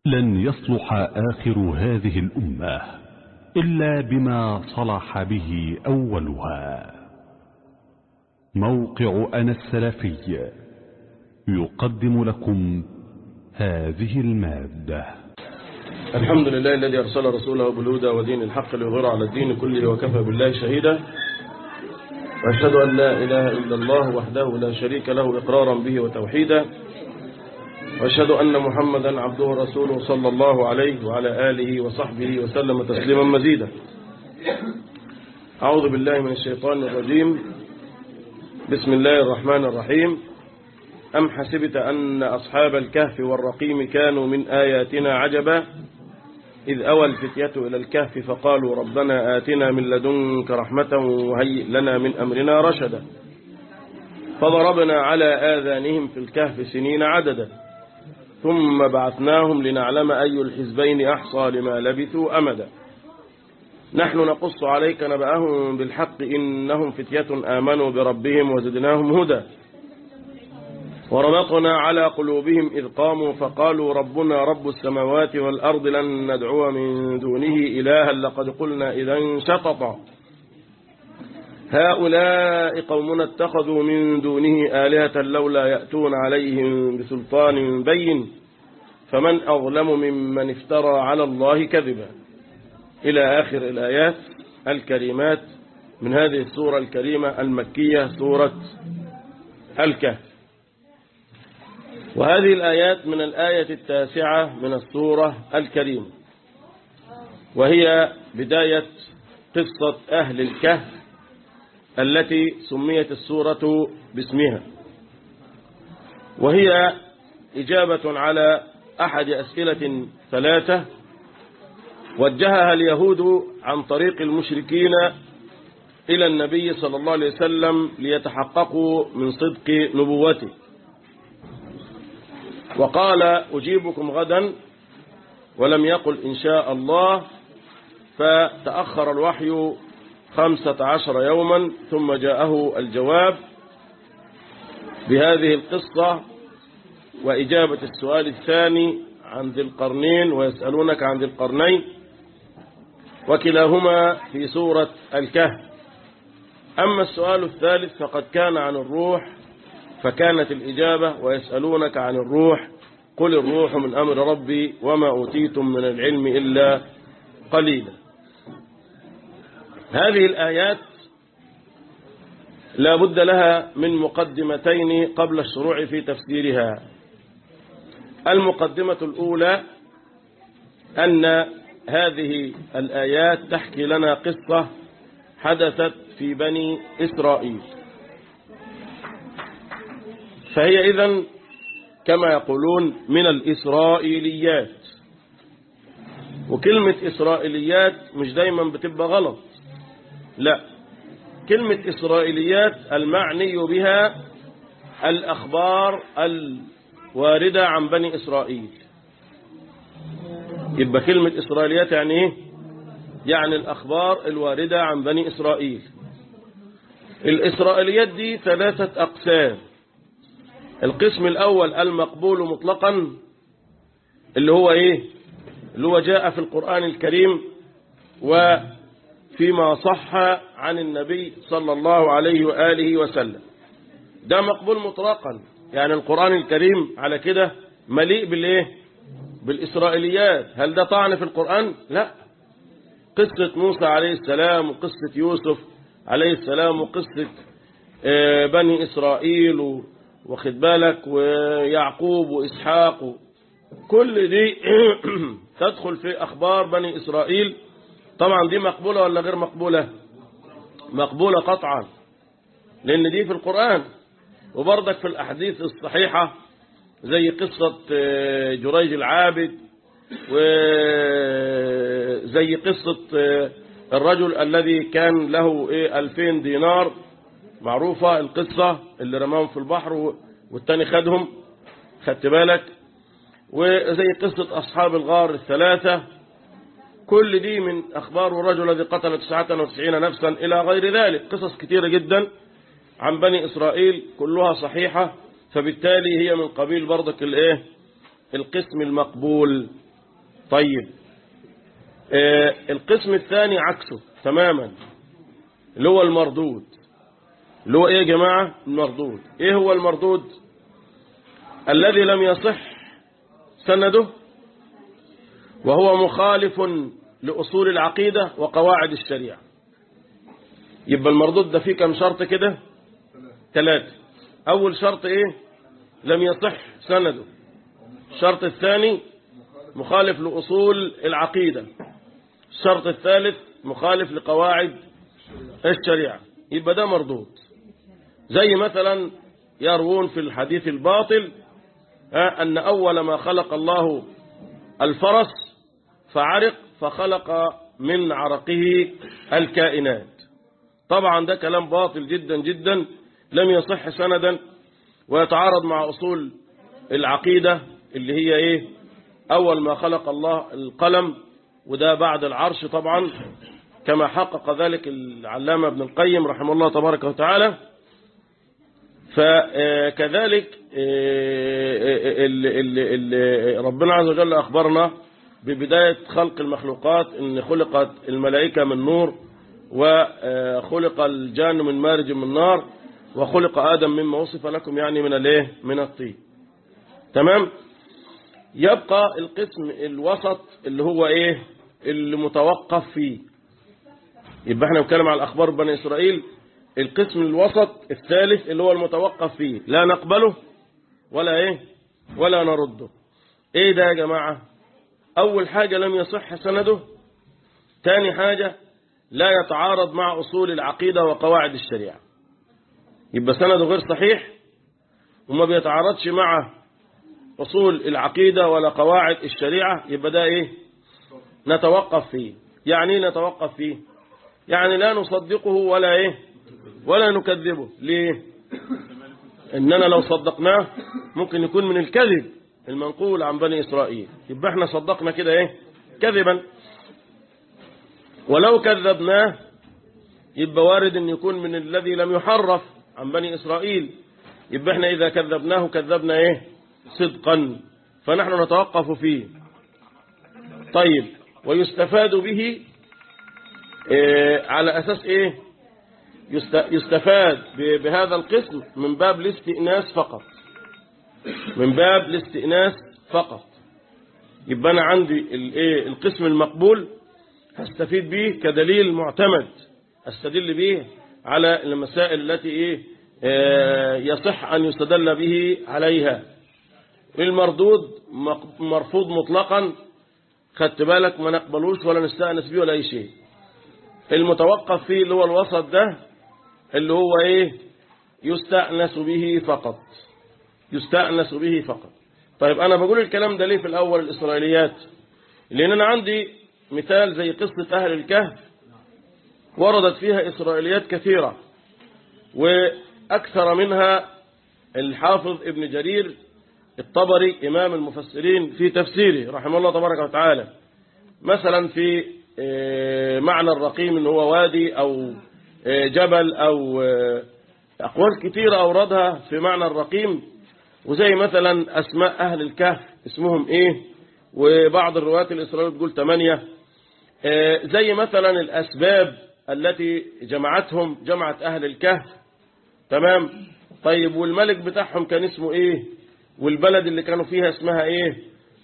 لن يصلح آخر هذه الأمة إلا بما صلح به أولها موقع أنا السلفي يقدم لكم هذه المادة الحمد لله الذي أرسل رسوله بالهدى ودين الحق ليظهر على الدين كله وكفى بالله شهيدا وأشهد أن لا إله إلا الله وحده لا شريك له إقرارا به وتوحيدا وأشهد أن محمدا عبده ورسوله صلى الله عليه وعلى آله وصحبه وسلم تسليما مزيدا أعوذ بالله من الشيطان الرجيم بسم الله الرحمن الرحيم أم حسبت أن أصحاب الكهف والرقيم كانوا من آياتنا عجبا إذ أوى الفتية إلى الكهف فقالوا ربنا آتنا من لدنك رحمة وهيئ لنا من أمرنا رشدا فضربنا على آذانهم في الكهف سنين عددا ثم بعثناهم لنعلم أي الحزبين أحصى لما لبثوا أمدا نحن نقص عليك نبأهم بالحق إنهم فتية آمنوا بربهم وزدناهم هدى وربطنا على قلوبهم إذ قاموا فقالوا ربنا رب السماوات والأرض لن ندعو من دونه إلها لقد قلنا إذا شططا هؤلاء قومنا اتخذوا من دونه آلهة لولا يأتون عليهم بسلطان بين فمن أظلم ممن افترى على الله كذبا إلى آخر الآيات الكريمات من هذه السورة الكريمة المكية سورة الكهف وهذه الآيات من الآية التاسعة من السورة الكريمة وهي بداية قصة أهل الكهف التي سميت السورة باسمها وهي إجابة على أحد أسئلة ثلاثة وجهها اليهود عن طريق المشركين إلى النبي صلى الله عليه وسلم ليتحققوا من صدق نبوته وقال أجيبكم غدا ولم يقل إن شاء الله فتأخر الوحي خمسة عشر يوما ثم جاءه الجواب بهذه القصة وإجابة السؤال الثاني عن ذي القرنين ويسألونك عن ذي القرنين وكلاهما في سورة الكهف أما السؤال الثالث فقد كان عن الروح فكانت الإجابة ويسألونك عن الروح قل الروح من أمر ربي وما أوتيتم من العلم إلا قليلا هذه الآيات لا بد لها من مقدمتين قبل الشروع في تفسيرها المقدمة الأولى أن هذه الآيات تحكي لنا قصة حدثت في بني إسرائيل فهي إذن كما يقولون من الإسرائيليات وكلمة إسرائيليات مش دايما بتبقى غلط لا كلمة إسرائيليات المعني بها الأخبار الواردة عن بني إسرائيل يبقى كلمة إسرائيليات يعني إيه؟ يعني الأخبار الواردة عن بني إسرائيل الإسرائيليات دي ثلاثة أقسام القسم الأول المقبول مطلقا اللي هو إيه اللي هو جاء في القرآن الكريم وفيما صح عن النبي صلى الله عليه وآله وسلم ده مقبول مطلقا يعني القرآن الكريم على كده مليء بالإيه بالإسرائيليات هل ده طعن في القرآن لا قصة موسى عليه السلام وقصة يوسف عليه السلام وقصة بني إسرائيل واخد بالك ويعقوب وإسحاق كل دي تدخل في أخبار بني إسرائيل طبعا دي مقبولة ولا غير مقبولة مقبولة قطعا لأن دي في القرآن وبرضك في الأحاديث الصحيحة زي قصة جريج العابد وزي قصة الرجل الذي كان له ألفين دينار معروفة القصة اللي رماهم في البحر والتاني خدهم خدت بالك وزي قصة أصحاب الغار الثلاثة كل دي من أخبار الرجل الذي قتل 99 نفسا إلى غير ذلك قصص كثيرة جدا عن بني إسرائيل كلها صحيحة فبالتالي هي من قبيل برضك الايه القسم المقبول طيب آه القسم الثاني عكسه تماما اللي هو المردود اللي هو ايه يا جماعة المردود ايه هو المردود الذي لم يصح سنده وهو مخالف لأصول العقيدة وقواعد الشريعة يبقى المردود ده فيه كم شرط كده ثلاثة أول شرط إيه لم يصح سنده الشرط الثاني مخالف لأصول العقيدة الشرط الثالث مخالف لقواعد الشريعة يبقى ده مردود زي مثلا يروون في الحديث الباطل أن أول ما خلق الله الفرس فعرق فخلق من عرقه الكائنات طبعا ده كلام باطل جدا جدا لم يصح سندا ويتعارض مع أصول العقيدة اللي هي إيه أول ما خلق الله القلم وده بعد العرش طبعا كما حقق ذلك العلامة ابن القيم رحمه الله تبارك وتعالى فكذلك ربنا عز وجل أخبرنا ببداية خلق المخلوقات ان خلقت الملائكة من نور وخلق الجان من مارج من نار وخلق آدم مما وصف لكم يعني من الايه من الطين تمام يبقى القسم الوسط اللي هو ايه اللي متوقف فيه يبقى احنا بنتكلم على الاخبار بني اسرائيل القسم الوسط الثالث اللي هو المتوقف فيه لا نقبله ولا ايه ولا نرده ايه ده يا جماعة اول حاجة لم يصح سنده تاني حاجة لا يتعارض مع اصول العقيدة وقواعد الشريعة يبقى سنده غير صحيح وما بيتعارضش مع أصول العقيدة ولا قواعد الشريعة يبقى ده إيه نتوقف فيه يعني إيه نتوقف فيه يعني لا نصدقه ولا إيه ولا نكذبه ليه إننا لو صدقناه ممكن يكون من الكذب المنقول عن بني إسرائيل يبقى احنا صدقنا كده إيه كذبا ولو كذبناه يبقى وارد أن يكون من الذي لم يحرف عن بني إسرائيل يبقى احنا إذا كذبناه كذبنا إيه صدقا فنحن نتوقف فيه طيب ويستفاد به إيه على أساس إيه يستفاد بهذا القسم من باب الاستئناس فقط من باب الاستئناس فقط يبقى أنا عندي الايه القسم المقبول هستفيد به كدليل معتمد استدل به على المسائل التي إيه يصح أن يستدل به عليها المردود مرفوض مطلقا خدت بالك ما نقبلوش ولا نستأنس به ولا أي شيء المتوقف فيه اللي هو الوسط ده اللي هو ايه يستأنس به فقط يستأنس به فقط طيب أنا بقول الكلام ده ليه في الأول الإسرائيليات لأن أنا عندي مثال زي قصة أهل الكهف وردت فيها إسرائيليات كثيرة وأكثر منها الحافظ ابن جرير الطبري إمام المفسرين في تفسيره رحمه الله تبارك وتعالى مثلا في معنى الرقيم ان هو وادي أو جبل أو أقوال كثيرة أوردها في معنى الرقيم وزي مثلا أسماء أهل الكهف اسمهم إيه وبعض الروايات الإسرائيلية بتقول ثمانية زي مثلا الأسباب التي جمعتهم جمعت أهل الكهف تمام طيب والملك بتاعهم كان اسمه إيه والبلد اللي كانوا فيها اسمها إيه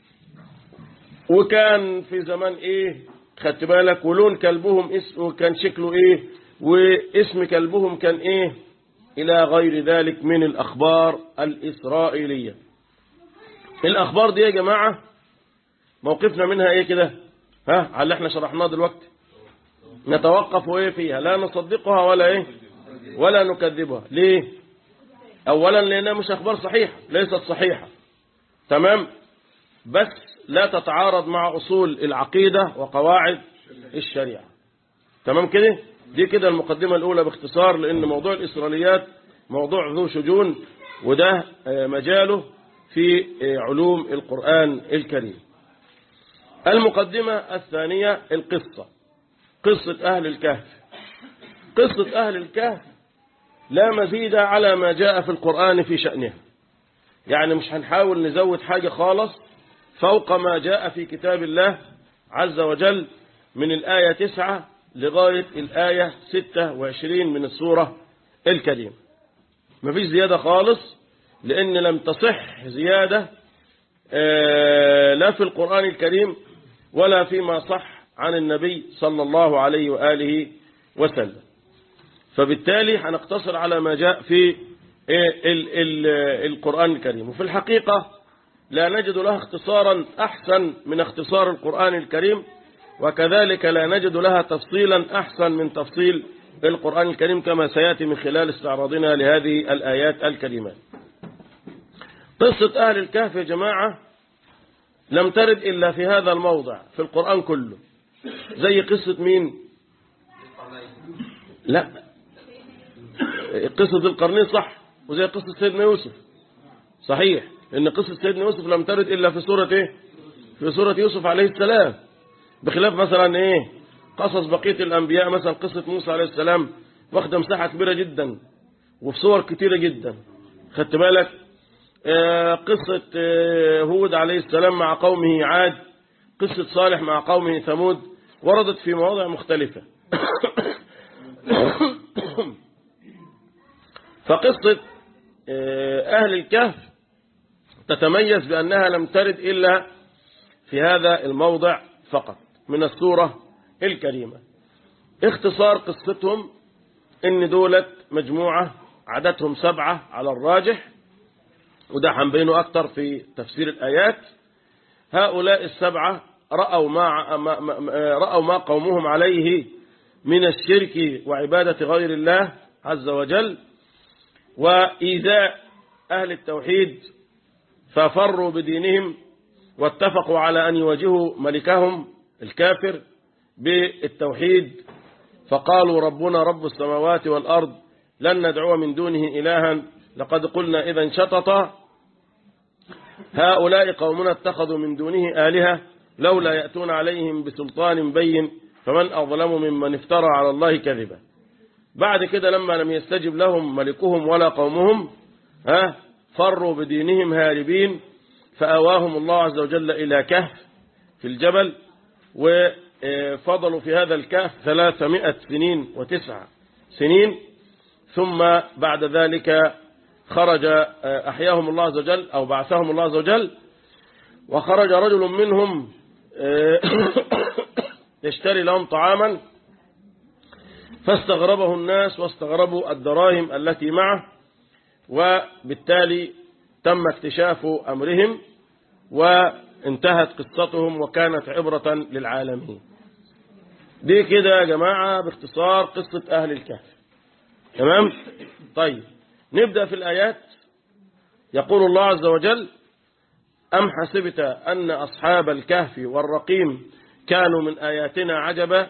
وكان في زمان إيه خدت بالك ولون كلبهم اسمه كان شكله إيه واسم كلبهم كان إيه إلى غير ذلك من الأخبار الإسرائيلية الأخبار دي يا جماعة موقفنا منها إيه كده ها على اللي احنا شرحناه دلوقتي نتوقف ايه فيها لا نصدقها ولا ايه ولا نكذبها ليه اولا لانها مش اخبار صحيحة ليست صحيحة تمام بس لا تتعارض مع اصول العقيدة وقواعد الشريعة تمام كده دي كده المقدمة الاولى باختصار لان موضوع الاسرائيليات موضوع ذو شجون وده مجاله في علوم القرآن الكريم المقدمة الثانية القصة قصة أهل الكهف قصة أهل الكهف لا مزيد على ما جاء في القرآن في شأنها يعني مش هنحاول نزود حاجة خالص فوق ما جاء في كتاب الله عز وجل من الآية تسعة لغاية الآية ستة وعشرين من السورة الكريمة مفيش زيادة خالص لأن لم تصح زيادة لا في القرآن الكريم ولا فيما صح عن النبي صلى الله عليه وآله وسلم فبالتالي هنقتصر على ما جاء في ال ال القرآن الكريم وفي الحقيقة لا نجد لها اختصارا أحسن من اختصار القرآن الكريم وكذلك لا نجد لها تفصيلا أحسن من تفصيل القرآن الكريم كما سيأتي من خلال استعراضنا لهذه الآيات الكريمات قصة أهل الكهف يا جماعة لم ترد إلا في هذا الموضع في القرآن كله زي قصة مين لا قصة القرنين صح وزي قصة سيدنا يوسف صحيح لأن قصة سيدنا يوسف لم ترد إلا في سورة إيه في سورة يوسف عليه السلام بخلاف مثلا إيه قصص بقية الأنبياء مثلا قصة موسى عليه السلام واخدة مساحة كبيرة جدا وفي صور كتيرة جدا خدت بالك آه قصة آه هود عليه السلام مع قومه عاد قصة صالح مع قومه ثمود وردت في مواضع مختلفة فقصة آه أهل الكهف تتميز بأنها لم ترد إلا في هذا الموضع فقط من السورة الكريمة اختصار قصتهم ان دولت مجموعة عددهم سبعة على الراجح وده هنبينه أكتر في تفسير الآيات هؤلاء السبعة رأوا ما, ما, ما, رأوا ما قومهم عليه من الشرك وعبادة غير الله عز وجل وإيذاء أهل التوحيد ففروا بدينهم واتفقوا على أن يواجهوا ملكهم الكافر بالتوحيد فقالوا ربنا رب السماوات والأرض لن ندعو من دونه إلها لقد قلنا إذا شطط هؤلاء قومنا اتخذوا من دونه آلهة لولا يأتون عليهم بسلطان بين فمن أظلم ممن افترى على الله كذبا بعد كده لما لم يستجب لهم ملكهم ولا قومهم ها فروا بدينهم هاربين فأواهم الله عز وجل إلى كهف في الجبل وفضلوا في هذا الكهف ثلاثمائة سنين وتسع سنين ثم بعد ذلك خرج أحياهم الله عز وجل أو بعثهم الله عز وجل وخرج رجل منهم يشتري لهم طعاما فاستغربه الناس واستغربوا الدراهم التي معه وبالتالي تم اكتشاف أمرهم وانتهت قصتهم وكانت عبرة للعالمين دي كده يا جماعة باختصار قصة أهل الكهف تمام طيب نبدأ في الآيات يقول الله عز وجل أم حسبت أن أصحاب الكهف والرقيم كانوا من آياتنا عجبا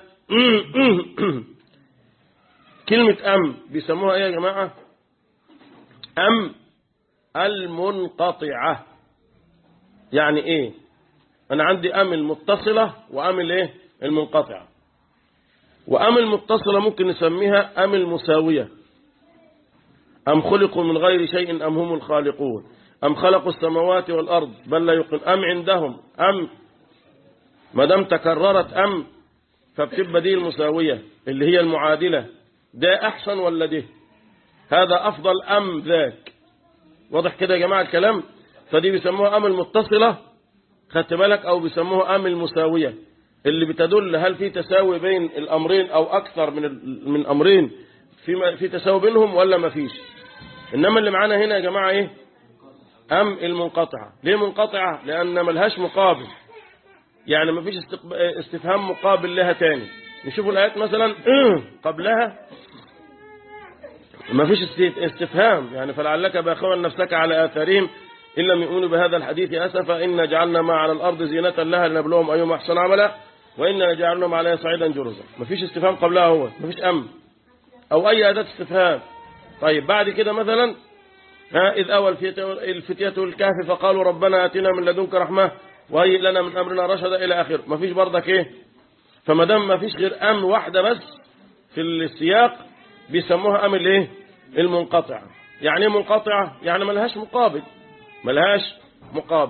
كلمة أم بيسموها إيه يا جماعة أم المنقطعة يعني إيه أنا عندي أم المتصلة وأم الإيه المنقطعة وأم المتصلة ممكن نسميها أم المساوية أم خلقوا من غير شيء أم هم الخالقون أم خلقوا السماوات والأرض بل لا يقن أم عندهم أم ما دام تكررت أم فبتبقى دي المساوية اللي هي المعادلة ده أحسن ولا ده هذا أفضل أم ذاك واضح كده يا جماعة الكلام فدي بيسموها أم المتصلة خدت بالك أو بيسموها أم المساوية اللي بتدل هل في تساوي بين الأمرين أو أكثر من من أمرين في في تساوي بينهم ولا ما فيش إنما اللي معانا هنا يا جماعة إيه أم المنقطعة ليه منقطعة لأن ملهاش مقابل يعني ما فيش استفهام مقابل لها تاني نشوف الآيات مثلا قبلها ما فيش استفهام يعني فلعلك باخوا نفسك على آثارهم إن لم يؤمنوا بهذا الحديث أسفا إن جعلنا ما على الأرض زينة لها لنبلوهم أيهم أحسن عملا وإنا جعلنا عليها صعيدا جرزا ما فيش استفهام قبلها هو ما فيش أم أو أي أداة استفهام طيب بعد كده مثلا ها إذ أوى الفتية الكهف فقالوا ربنا آتنا من لدنك رحمة وهيئ لنا من أمرنا رشدا إلى آخر ما فيش برضك إيه فما دام ما فيش غير أم واحدة بس في السياق بيسموها أم الإيه المنقطعة يعني ايه منقطعة يعني ملهاش مقابل ملهاش مقابل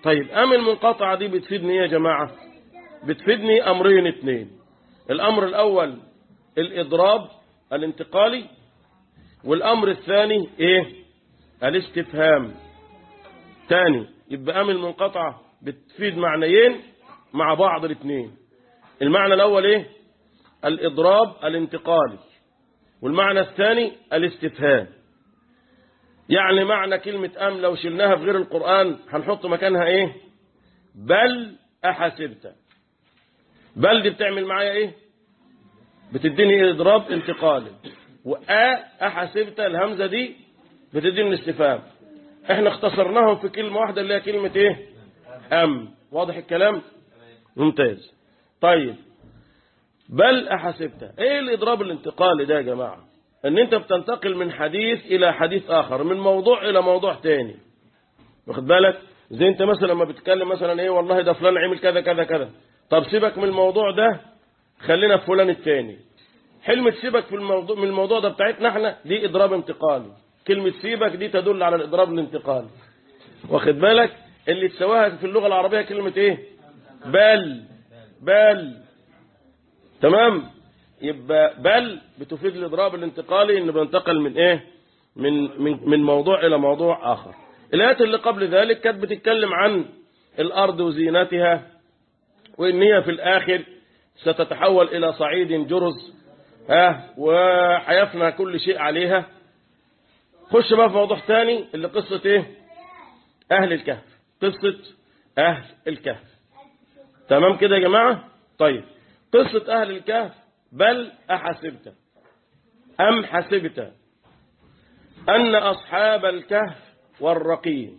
طيب أم المنقطعة دي بتفيدني ايه يا جماعة بتفيدني أمرين اتنين الأمر الأول الإضراب الانتقالي والأمر الثاني إيه الاستفهام تاني يبقى أم المنقطعة بتفيد معنيين مع بعض الاثنين المعنى الأول إيه الإضراب الانتقالي والمعنى الثاني الاستفهام يعني معنى كلمة أم لو شلناها في غير القرآن هنحط مكانها إيه بل أحسبت بل دي بتعمل معايا إيه بتديني إضراب انتقالي وآ أحسبت الهمزة دي بتديني الاستفهام احنا اختصرناهم في كلمة واحدة اللي هي كلمة ايه أم واضح الكلام ممتاز طيب بل أحسبت ايه الإضراب الانتقالي ده يا جماعة ان انت بتنتقل من حديث الى حديث اخر من موضوع الى موضوع تاني واخد بالك زي انت مثلا لما بتتكلم مثلا ايه والله ده فلان عمل كذا كذا كذا طب سيبك من الموضوع ده خلينا في فلان التاني حلمة سيبك في الموضوع من الموضوع ده بتاعتنا احنا دي اضراب انتقالي كلمة سيبك دي تدل على الاضراب الانتقالي واخد بالك اللي تسواها في اللغة العربية كلمة ايه بل بل تمام يبقى بل بتفيد الاضراب الانتقالي ان بننتقل من ايه من من من موضوع الى موضوع اخر الايات اللي قبل ذلك كانت بتتكلم عن الارض وزينتها وان هي في الاخر ستتحول الى صعيد جرز ها وحيفنى كل شيء عليها خش بقى في موضوع تاني اللي قصة ايه اهل الكهف قصة اهل الكهف تمام كده يا جماعة طيب قصة اهل الكهف بل احسبت ام حسبت ان اصحاب الكهف والرقيم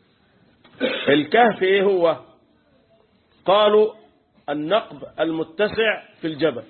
الكهف ايه هو قالوا النقب المتسع في الجبل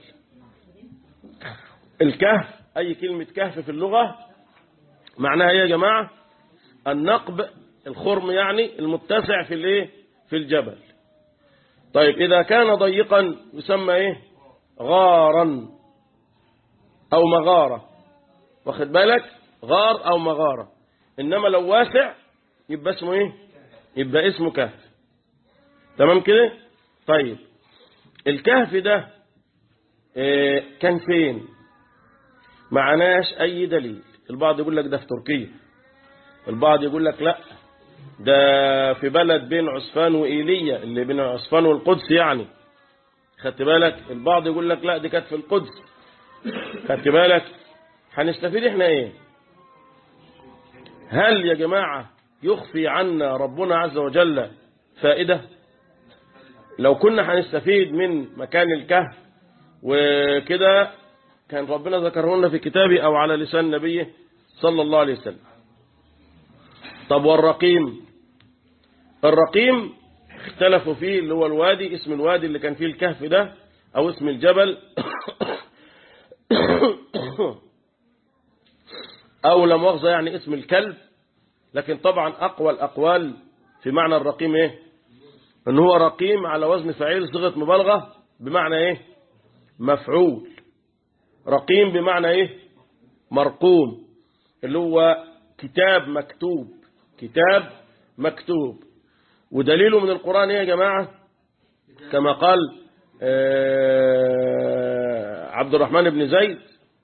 الكهف أي كلمة كهف في اللغة معناها ايه يا جماعة النقب الخرم يعني المتسع في الايه في الجبل طيب إذا كان ضيقا يسمى ايه غارا أو مغارة واخد بالك غار أو مغارة إنما لو واسع يبقى اسمه ايه يبقى اسمه كهف تمام كده طيب الكهف ده إيه كان فين معناش أي دليل البعض يقول لك ده في تركيا البعض يقول لك لا ده في بلد بين عسفان وإيليا اللي بين عسفان والقدس يعني خدت بالك البعض يقول لك لا دي كانت في القدس خدت بالك هنستفيد احنا ايه هل يا جماعة يخفي عنا ربنا عز وجل فائدة لو كنا هنستفيد من مكان الكهف وكده كان ربنا ذكره لنا في كتابه أو على لسان نبيه صلى الله عليه وسلم طب والرقيم الرقيم اختلفوا فيه اللي هو الوادي اسم الوادي اللي كان فيه الكهف ده أو اسم الجبل أو لا مؤاخذة يعني اسم الكلب لكن طبعا أقوى الأقوال في معنى الرقيم إيه ان هو رقيم على وزن فعيل صيغه مبالغه بمعنى ايه مفعول رقيم بمعنى ايه مرقوم اللي هو كتاب مكتوب كتاب مكتوب ودليله من القرآن ايه يا جماعة كما قال عبد الرحمن بن زيد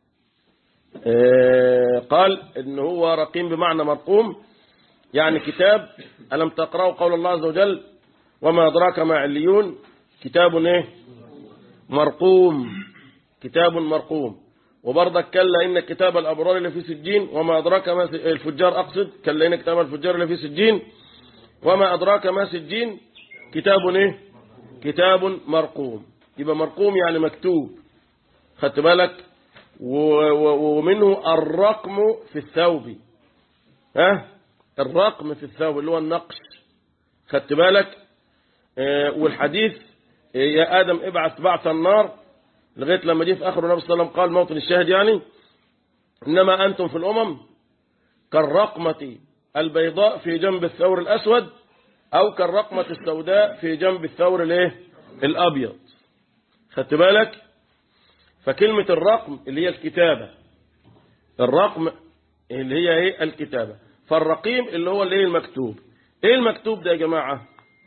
قال ان هو رقيم بمعنى مرقوم يعني كتاب ألم تقرأوا قول الله عز وجل وما أدراك ما عليون كتاب ايه مرقوم كتاب مرقوم وبرضك كلا إن كتاب الأبرار لفي سجين وما أدراك ما س... الفجار أقصد كلا إن كتاب الفجار لفي سجين وما أدراك ما سجين كتاب إيه كتاب مرقوم يبقى مرقوم يعني مكتوب خدت بالك و... و... ومنه الرقم في الثوب ها الرقم في الثوب اللي هو النقش خدت بالك والحديث يا آدم ابعث بعث النار لغاية لما جه في آخر النبي صلى الله عليه وسلم قال موطن الشاهد يعني إنما أنتم في الأمم كالرقمة البيضاء في جنب الثور الأسود أو كالرقمة السوداء في جنب الثور الايه الأبيض خدت بالك فكلمة الرقم اللي هي الكتابة الرقم اللي هي ايه الكتابة فالرقيم اللي هو الايه المكتوب ايه المكتوب ده يا جماعة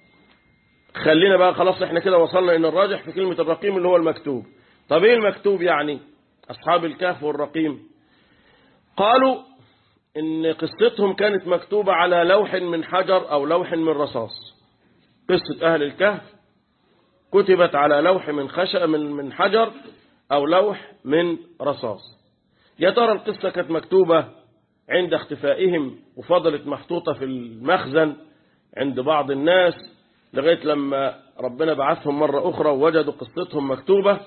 خلينا بقى خلاص احنا كده وصلنا ان الراجح في كلمة الرقيم اللي هو المكتوب طب ايه المكتوب يعني اصحاب الكهف والرقيم قالوا ان قصتهم كانت مكتوبة على لوح من حجر او لوح من رصاص قصة اهل الكهف كتبت على لوح من خشب من من حجر او لوح من رصاص يا ترى القصة كانت مكتوبة عند اختفائهم وفضلت محطوطة في المخزن عند بعض الناس لغاية لما ربنا بعثهم مرة أخرى ووجدوا قصتهم مكتوبة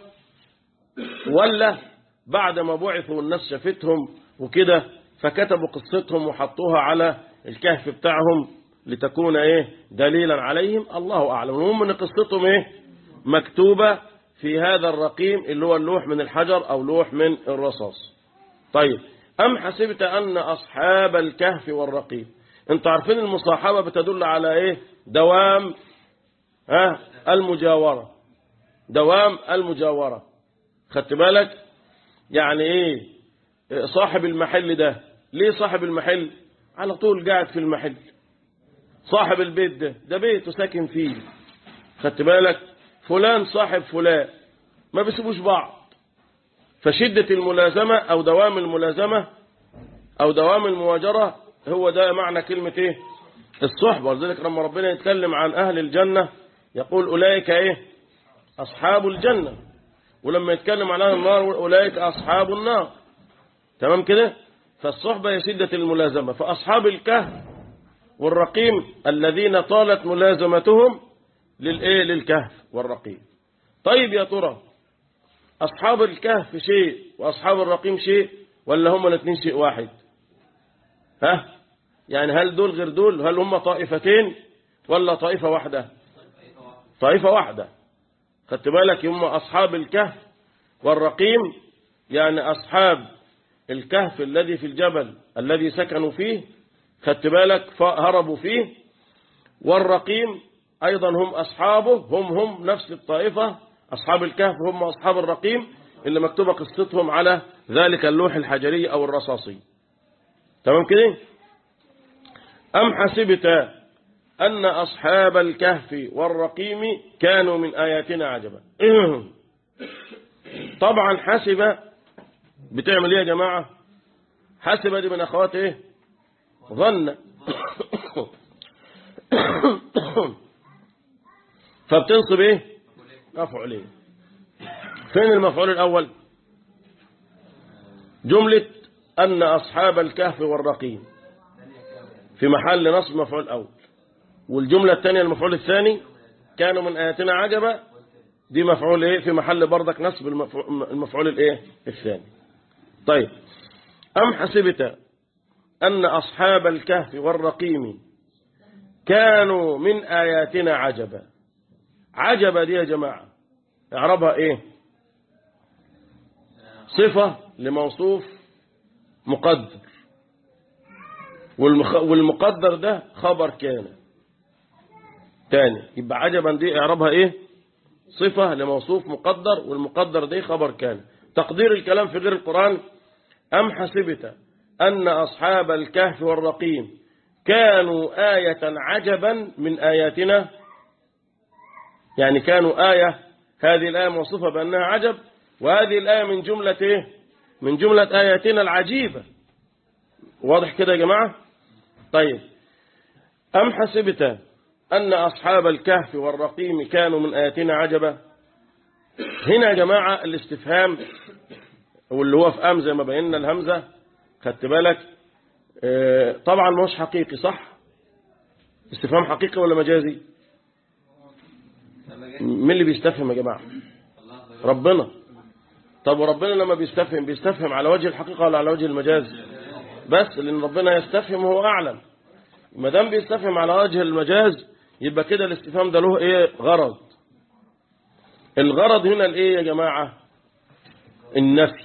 ولا بعد ما بعثوا والناس شافتهم وكده فكتبوا قصتهم وحطوها على الكهف بتاعهم لتكون ايه دليلا عليهم الله أعلم المهم ان قصتهم ايه مكتوبة في هذا الرقيم اللي هو اللوح من الحجر أو لوح من الرصاص طيب أم حسبت أن أصحاب الكهف والرقيم انت عارفين المصاحبة بتدل على ايه دوام ها المجاورة دوام المجاورة خدت بالك يعني ايه صاحب المحل ده ليه صاحب المحل على طول قاعد في المحل صاحب البيت ده ده بيته ساكن فيه خدت بالك فلان صاحب فلان ما بيسيبوش بعض فشدة الملازمة أو دوام الملازمة أو دوام المواجرة هو ده معنى كلمة إيه الصحبة ولذلك لما ربنا يتكلم عن أهل الجنة يقول أولئك إيه أصحاب الجنة ولما يتكلم عن أهل النار أولئك أصحاب النار تمام كده فالصحبة هي شدة الملازمة فأصحاب الكهف والرقيم الذين طالت ملازمتهم للإيه للكهف والرقيم طيب يا ترى أصحاب الكهف شيء وأصحاب الرقيم شيء ولا هم الاثنين شيء واحد ها يعني هل دول غير دول هل هم طائفتين ولا طائفة واحدة طائفة واحدة خدت بالك هم أصحاب الكهف والرقيم يعني أصحاب الكهف الذي في الجبل الذي سكنوا فيه خدت بالك فهربوا فيه والرقيم أيضا هم أصحابه هم هم نفس الطائفة أصحاب الكهف هم أصحاب الرقيم اللي مكتوبة قصتهم على ذلك اللوح الحجري أو الرصاصي تمام كده أم حسبت أن أصحاب الكهف والرقيم كانوا من آياتنا عجبا طبعا حسب بتعمل ايه يا جماعة حسب دي من أخوات ايه ظن فبتنصب ايه مفعولين فين المفعول الأول جملة أن أصحاب الكهف والرقيم في محل نصب مفعول أول والجملة الثانية المفعول الثاني كانوا من آياتنا عجبا دي مفعول ايه في محل بردك نصب المفعول الايه الثاني طيب أم حسبت أن أصحاب الكهف والرقيم كانوا من آياتنا عجبا عجبا دي يا جماعة اعربها ايه صفة لموصوف مقدر والمقدر ده خبر كان تاني يبقى عجبا دي اعربها ايه صفة لموصوف مقدر والمقدر دي خبر كان تقدير الكلام في غير القرآن أم حسبت أن أصحاب الكهف والرقيم كانوا آية عجبا من آياتنا يعني كانوا آية هذه الآية موصوفة بأنها عجب وهذه الآية من جملة إيه؟ من جملة آياتنا العجيبة واضح كده يا جماعة طيب أم حسبت أن أصحاب الكهف والرقيم كانوا من آياتنا عجبا هنا يا جماعة الاستفهام واللي هو في أم زي ما بينا الهمزة خدت بالك اه طبعا مش حقيقي صح استفهام حقيقي ولا مجازي مين اللي بيستفهم يا جماعة ربنا طب وربنا لما بيستفهم بيستفهم على وجه الحقيقة ولا على وجه المجاز بس لأن ربنا يستفهم وهو أعلم ما دام بيستفهم على وجه المجاز يبقى كده الاستفهام ده له ايه غرض الغرض هنا الايه يا جماعة النفي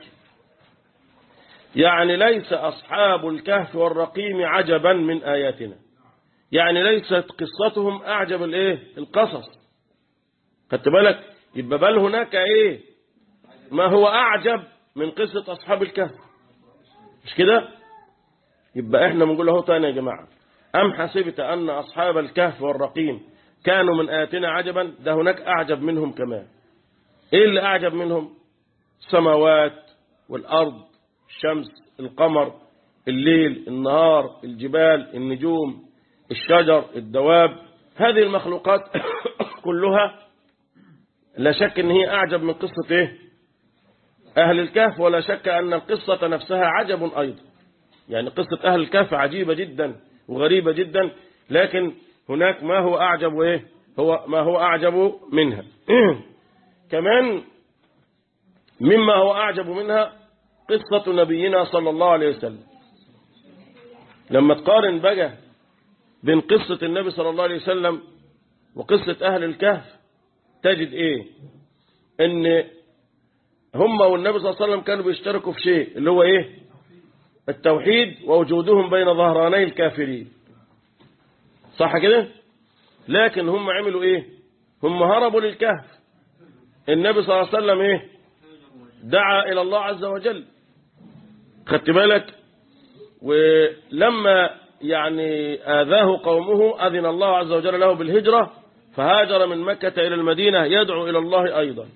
يعني ليس أصحاب الكهف والرقيم عجبا من آياتنا يعني ليست قصتهم أعجب الايه القصص خدت بالك يبقى بل هناك ايه ما هو أعجب من قصة أصحاب الكهف مش كده يبقى احنا بنقول اهو تاني يا جماعة أم حسبت أن أصحاب الكهف والرقيم كانوا من آياتنا عجبا ده هناك أعجب منهم كمان إيه اللي أعجب منهم السماوات والأرض الشمس القمر الليل النهار الجبال النجوم الشجر الدواب هذه المخلوقات كلها لا شك ان هي اعجب من قصة ايه اهل الكهف ولا شك ان القصة نفسها عجب ايضا يعني قصة اهل الكهف عجيبة جدا وغريبة جدا لكن هناك ما هو اعجب وايه هو ما هو اعجب منها كمان مما هو اعجب منها قصة نبينا صلى الله عليه وسلم لما تقارن بقى بين قصة النبي صلى الله عليه وسلم وقصة أهل الكهف تجد إيه إن هم والنبي صلى الله عليه وسلم كانوا بيشتركوا في شيء اللي هو إيه التوحيد ووجودهم بين ظهراني الكافرين صح كده لكن هم عملوا إيه هم هربوا للكهف النبي صلى الله عليه وسلم إيه دعا إلى الله عز وجل خدت بالك ولما يعني آذاه قومه أذن الله عز وجل له بالهجرة فهاجر من مكة إلى المدينة يدعو إلى الله أيضا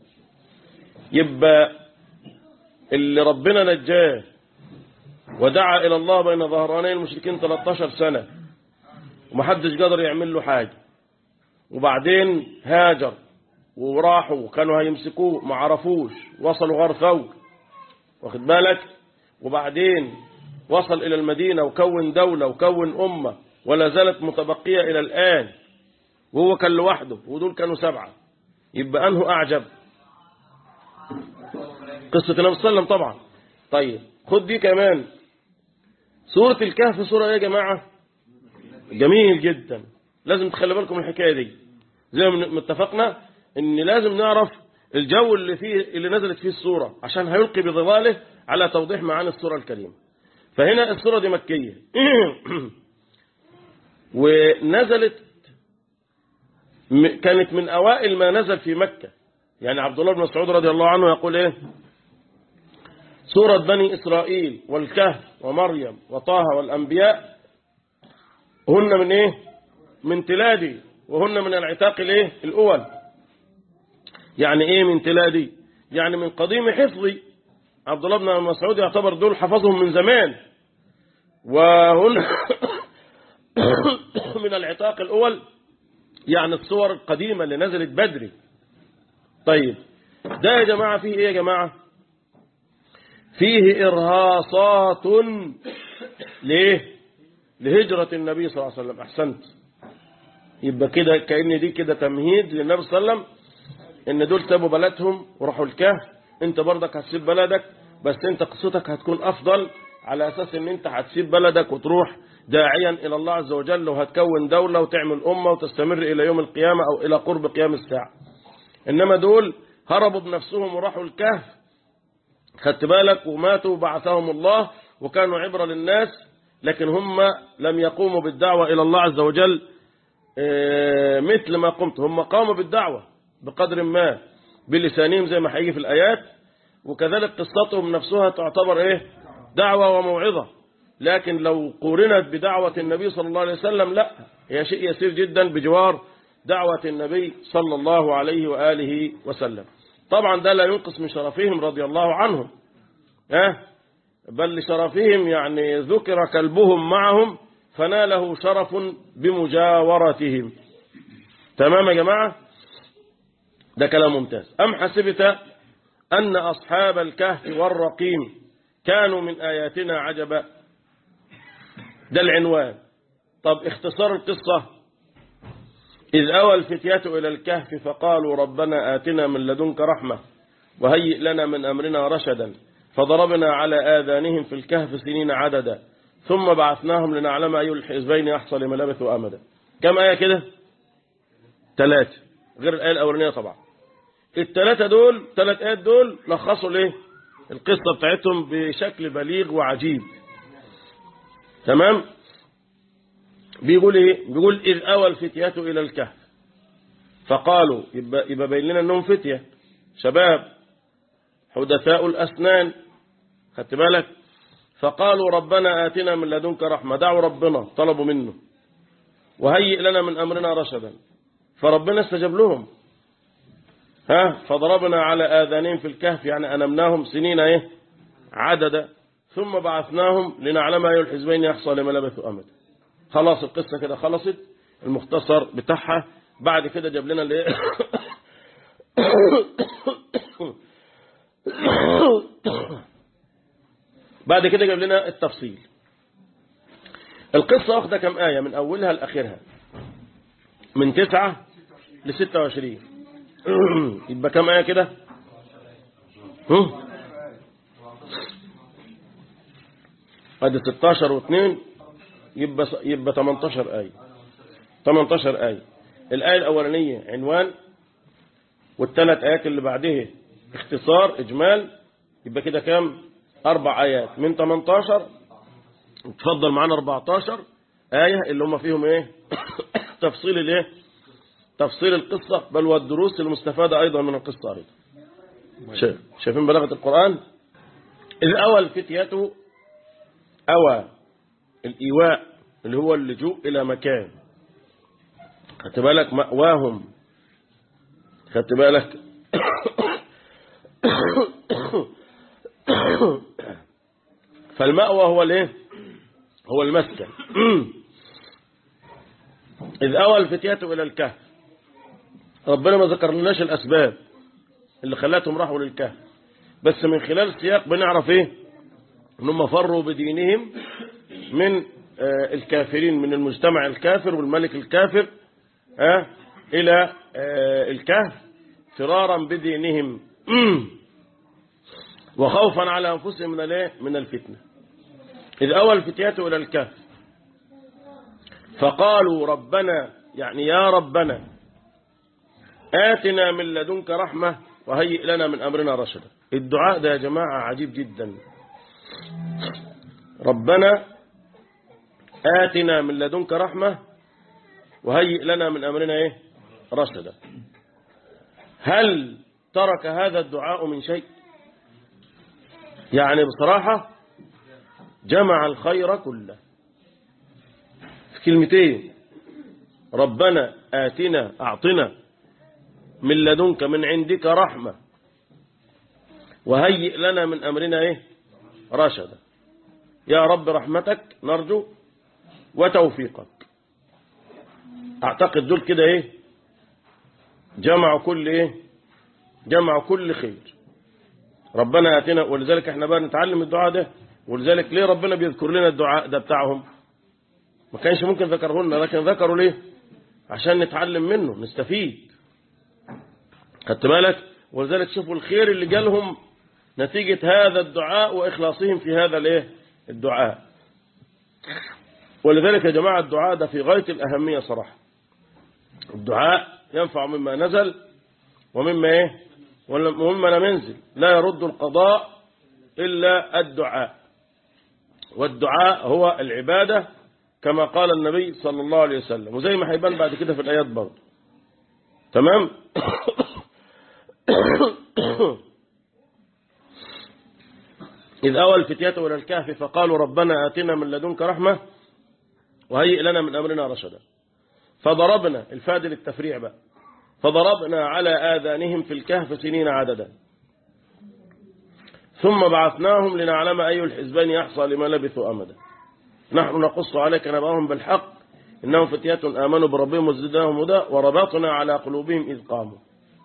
يبقى اللي ربنا نجاه ودعا إلى الله بين ظهراني المشركين 13 سنة ومحدش قدر يعمل له حاجة وبعدين هاجر وراحوا وكانوا هيمسكوه ما عرفوش وصلوا غار ثور واخد بالك وبعدين وصل إلى المدينة وكون دولة وكون أمة ولا زالت متبقية إلى الآن وهو كان لوحده ودول كانوا سبعة يبقى أنه أعجب قصة النبي صلى الله عليه وسلم طبعا طيب خد دي كمان سورة الكهف سورة ايه يا جماعة جميل جدا لازم تخلي بالكم من الحكاية دي زي ما اتفقنا ان لازم نعرف الجو اللي فيه اللي نزلت فيه السورة عشان هيلقي بظلاله على توضيح معاني السورة الكريمة فهنا السورة دي مكية ونزلت كانت من أوائل ما نزل في مكة يعني عبد الله بن مسعود رضي الله عنه يقول إيه سورة بني إسرائيل والكهف ومريم وطه والأنبياء هن من إيه من تلادي وهن من العتاق الإيه الأول يعني إيه من تلادي يعني من قديم حفظي عبد الله بن مسعود يعتبر دول حفظهم من زمان وهن من العتاق الأول يعني الصور القديمة اللي نزلت بدري طيب ده يا جماعة فيه ايه يا جماعة فيه إرهاصات ليه لهجرة النبي صلى الله عليه وسلم أحسنت يبقى كده كأن دي كده تمهيد للنبي صلى الله عليه وسلم ان دول سابوا بلدهم وراحوا الكهف انت برضك هتسيب بلدك بس انت قصتك هتكون افضل على اساس ان انت هتسيب بلدك وتروح داعيا الى الله عز وجل وهتكون دولة وتعمل امة وتستمر الى يوم القيامة او الى قرب قيام الساعة انما دول هربوا بنفسهم وراحوا الكهف خدت بالك وماتوا وبعثهم الله وكانوا عبرة للناس لكن هم لم يقوموا بالدعوة الى الله عز وجل مثل ما قمت هم قاموا بالدعوة بقدر ما بلسانهم زي ما هيجي في الآيات وكذلك قصتهم نفسها تعتبر إيه دعوة وموعظة لكن لو قورنت بدعوة النبي صلى الله عليه وسلم لا هي شيء يسير جدا بجوار دعوة النبي صلى الله عليه وآله وسلم طبعا ده لا ينقص من شرفهم رضي الله عنهم أه؟ بل لشرفهم يعني ذكر كلبهم معهم فناله شرف بمجاورتهم تمام يا جماعة ده كلام ممتاز أم حسبت أن أصحاب الكهف والرقيم كانوا من آياتنا عجبا ده العنوان طب اختصار القصة إذ أوى الفتيات إلى الكهف فقالوا ربنا آتنا من لدنك رحمة وهيئ لنا من أمرنا رشدا فضربنا على آذانهم في الكهف سنين عددا ثم بعثناهم لنعلم أي الحزبين أحصى لما لبثوا أمدا كم آية كده ثلاثة غير الآية الأولانية طبعا الثلاثة دول ثلاث آيات دول لخصوا ليه القصة بتاعتهم بشكل بليغ وعجيب تمام بيقول ايه بيقول إذ أوى الفتيات إلى الكهف فقالوا يبقى, يبقى بين لنا أنهم فتية شباب حدثاء الأسنان خدت بالك فقالوا ربنا آتنا من لدنك رحمة دعوا ربنا طلبوا منه وهيئ لنا من أمرنا رشدا فربنا استجاب لهم ها فضربنا على آذانهم في الكهف يعني أنمناهم سنين ايه عددا ثم بعثناهم لنعلم أي الحزبين يحصل لما لبثوا أمدا خلاص القصة كده خلصت المختصر بتاعها بعد كده جاب لنا الايه بعد كده جاب لنا التفصيل القصة واخدة كم آية من أولها لآخرها من تسعة لستة وعشرين يبقى كم آية كده هم؟ ادي 16 و2 يبقى يبقى 18 آية 18 آية الآية الأولانية عنوان والثلاث آيات اللي بعدها اختصار إجمال يبقى كده كام أربع آيات من 18 تفضل معانا 14 آية اللي هم فيهم إيه تفصيل الإيه تفصيل القصة بل والدروس المستفادة أيضا من القصة أيضا شايف- شايفين بلاغة القرآن الأول فتيته أوى الإيواء اللي هو اللجوء إلى مكان خدت بالك مأواهم خدت بالك فالمأوى هو الايه هو المسكن إذ أوى الفتيات إلى الكهف ربنا ما ذكر لناش الأسباب اللي خلاتهم راحوا للكهف بس من خلال السياق بنعرف إيه إنهم فروا بدينهم من آه، الكافرين من المجتمع الكافر والملك الكافر آه، إلى آه، الكهف فرارا بدينهم وخوفا على أنفسهم من الايه من الفتنة إذ أوى الفتيات إلى الكهف فقالوا ربنا يعني يا ربنا آتنا من لدنك رحمة وهيئ لنا من أمرنا رشدا الدعاء ده يا جماعة عجيب جدا ربنا آتنا من لدنك رحمة وهيئ لنا من أمرنا إيه رشدا هل ترك هذا الدعاء من شيء يعني بصراحة جمع الخير كله في كلمتين ربنا آتنا أعطنا من لدنك من عندك رحمة وهيئ لنا من أمرنا إيه رشدا يا رب رحمتك نرجو وتوفيقك أعتقد دول كده إيه جمعوا كل إيه جمعوا كل خير ربنا آتنا ولذلك احنا بقى نتعلم الدعاء ده ولذلك ليه ربنا بيذكر لنا الدعاء ده بتاعهم ما كانش ممكن ذكره لنا لكن ذكروا ليه عشان نتعلم منه نستفيد خدت بالك ولذلك شوفوا الخير اللي جالهم نتيجة هذا الدعاء وإخلاصهم في هذا الايه الدعاء ولذلك يا جماعة الدعاء ده في غاية الأهمية صراحة الدعاء ينفع مما نزل ومما ايه ومما لم ينزل لا يرد القضاء إلا الدعاء والدعاء هو العبادة كما قال النبي صلى الله عليه وسلم وزي ما هيبان بعد كده في الآيات برضه تمام إذ أوى الفتية إلى الكهف فقالوا ربنا آتنا من لدنك رحمة وهيئ لنا من أمرنا رشدا فضربنا الفاد للتفريع بقى فضربنا على آذانهم في الكهف سنين عددا ثم بعثناهم لنعلم أي الحزبين يحصى لما لبثوا أمدا نحن نقص عليك نبأهم بالحق إنهم فتية آمنوا بربهم وزدناهم هدى وربطنا على قلوبهم إذ قاموا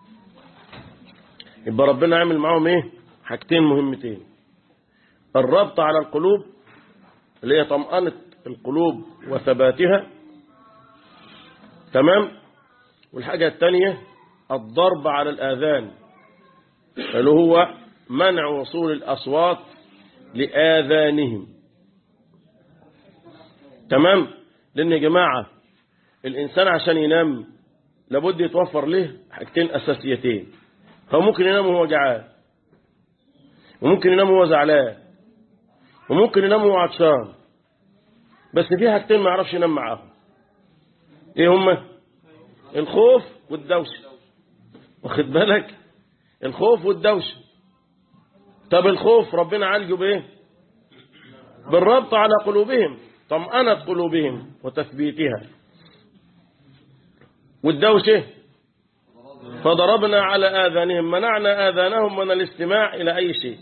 يبقى ربنا عمل معهم إيه حاجتين مهمتين الربط على القلوب اللي هي طمأنة القلوب وثباتها تمام والحاجة الثانية الضرب على الآذان اللي هو منع وصول الأصوات لآذانهم تمام لأن يا جماعة الإنسان عشان ينام لابد يتوفر له حاجتين أساسيتين هو ممكن ينام وهو جعان وممكن ينام وهو زعلان وممكن ينام وهو عطشان بس في حاجتين ما يعرفش ينام معاهم ايه هما الخوف والدوشة واخد بالك الخوف والدوشة طب الخوف ربنا عالجه بايه بالربط على قلوبهم طمأنة قلوبهم وتثبيتها والدوشة فضربنا على آذانهم منعنا آذانهم من الاستماع إلى أي شيء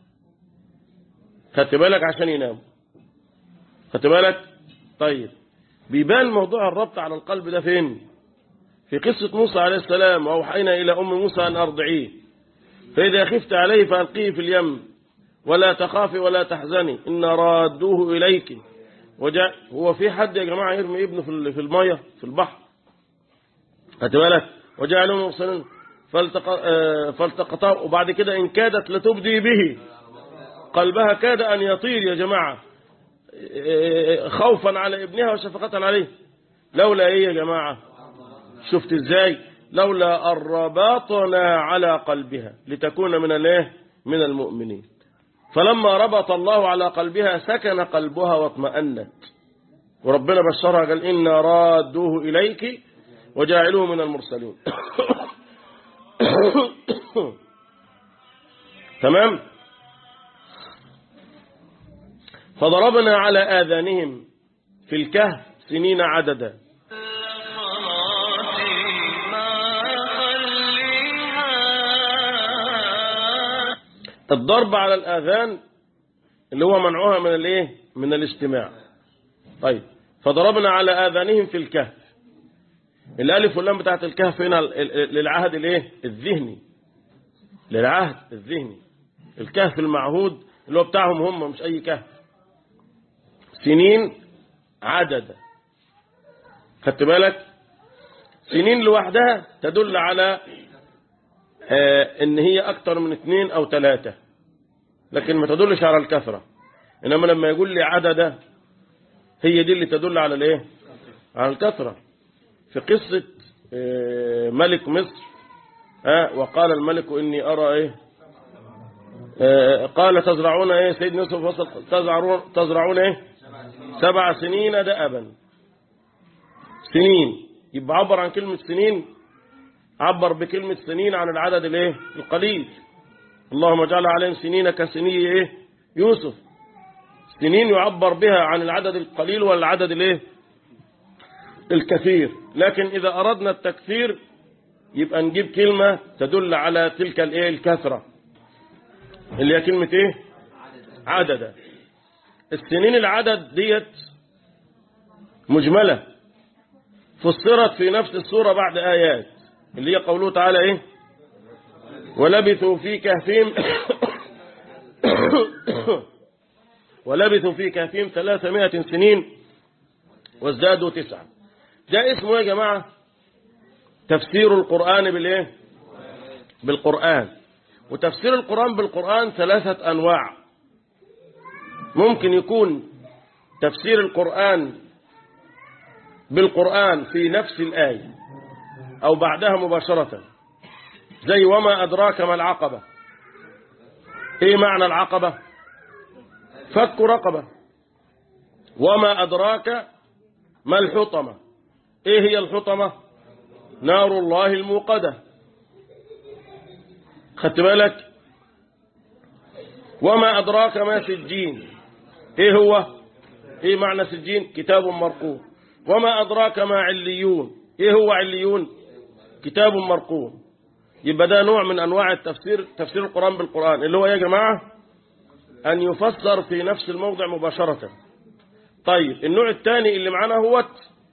خدت بالك عشان يناموا خدت بالك طيب بيبان موضوع الربط على القلب ده فين في قصة موسى عليه السلام وأوحينا إلى أم موسى أن أرضعيه فإذا خفت عليه فألقيه في اليم ولا تخافي ولا تحزني إن رادوه إليك وجاء هو في حد يا جماعة يرمي ابنه في في المية في البحر خدت بالك وجعلهم مرسلين فالتق... فالتقطاه وبعد كده إن كادت لتبدي به قلبها كاد أن يطير يا جماعة خوفا على ابنها وشفقة عليه لولا ايه يا جماعة شفت ازاي لولا الرباطنا على قلبها لتكون من الايه من المؤمنين فلما ربط الله على قلبها سكن قلبها واطمأنت وربنا بشرها قال إن رادوه إليك وجاعلوه من المرسلين تمام فضربنا على آذانهم في الكهف سنين عددا الضرب على الآذان اللي هو منعها من الايه من الاستماع طيب فضربنا على آذانهم في الكهف الالف واللام بتاعت الكهف هنا للعهد الايه الذهني للعهد الذهني الكهف المعهود اللي هو بتاعهم هم مش اي كهف سنين عددا خدت بالك سنين لوحدها تدل على آه ان هي اكتر من اثنين او ثلاثة لكن ما تدلش على الكثرة انما لما يقول لي عددا هي دي اللي تدل على الايه على الكثرة في قصة آه ملك مصر آه وقال الملك اني ارى ايه قال تزرعون ايه سيدنا يوسف وصل تزرعون تزرعون ايه سبع سنين دأبا سنين يبقى عبر عن كلمة سنين عبر بكلمة سنين عن العدد الايه القليل اللهم اجعل عليهم سنين كسني ايه يوسف سنين يعبر بها عن العدد القليل والعدد الايه الكثير لكن إذا أردنا التكثير يبقى نجيب كلمة تدل على تلك الايه الكثرة اللي هي كلمة ايه عددا السنين العدد ديت مجملة فسرت في نفس السورة بعد آيات اللي هي قوله تعالى ايه ولبثوا في كهفهم ولبثوا في كهفهم ثلاثمائة سنين وازدادوا تسعة ده اسمه يا جماعة تفسير القرآن بالايه بالقرآن وتفسير القرآن بالقرآن ثلاثة أنواع ممكن يكون تفسير القرآن بالقرآن في نفس الآية أو بعدها مباشرة زي وما أدراك ما العقبة إيه معنى العقبة فك رقبة وما أدراك ما الحطمة إيه هي الحطمة نار الله الموقدة خدت بالك وما أدراك ما سجين إيه هو إيه معنى سجين كتاب مرقوم وما أدراك ما عليون إيه هو عليون كتاب مرقوم يبقى ده نوع من أنواع التفسير تفسير القرآن بالقرآن اللي هو يا جماعة أن يفسر في نفس الموضع مباشرة طيب النوع الثاني اللي معانا هو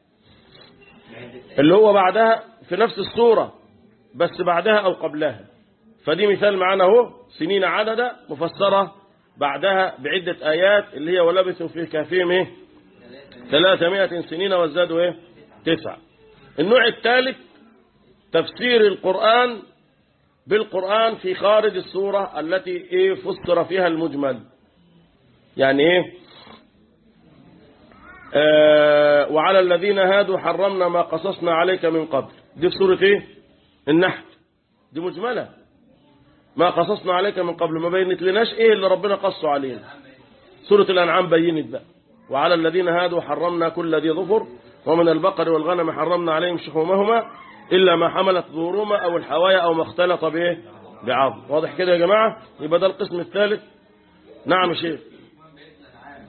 اللي هو بعدها في نفس الصورة بس بعدها أو قبلها فدي مثال معانا اهو سنين عددا مفسرة بعدها بعدة آيات اللي هي ولبثوا في كهفهم ايه ثلاثمائة سنين وازدادوا ايه تسعة النوع الثالث تفسير القرآن بالقرآن في خارج السورة التي ايه فسر فيها المجمل يعني ايه آه وعلى الذين هادوا حرمنا ما قصصنا عليك من قبل دي في سورة ايه النحل دي مجملة ما قصصنا عليك من قبل ما بينت لناش ايه اللي ربنا قصوا علينا سورة الأنعام بينت بقى وعلى الذين هادوا حرمنا كل ذي ظفر ومن البقر والغنم حرمنا عليهم شحومهما إلا ما حملت ظهورهما أو الحوايا أو ما اختلط به بعظم واضح كده يا جماعة يبقى ده القسم الثالث نعم يا شيخ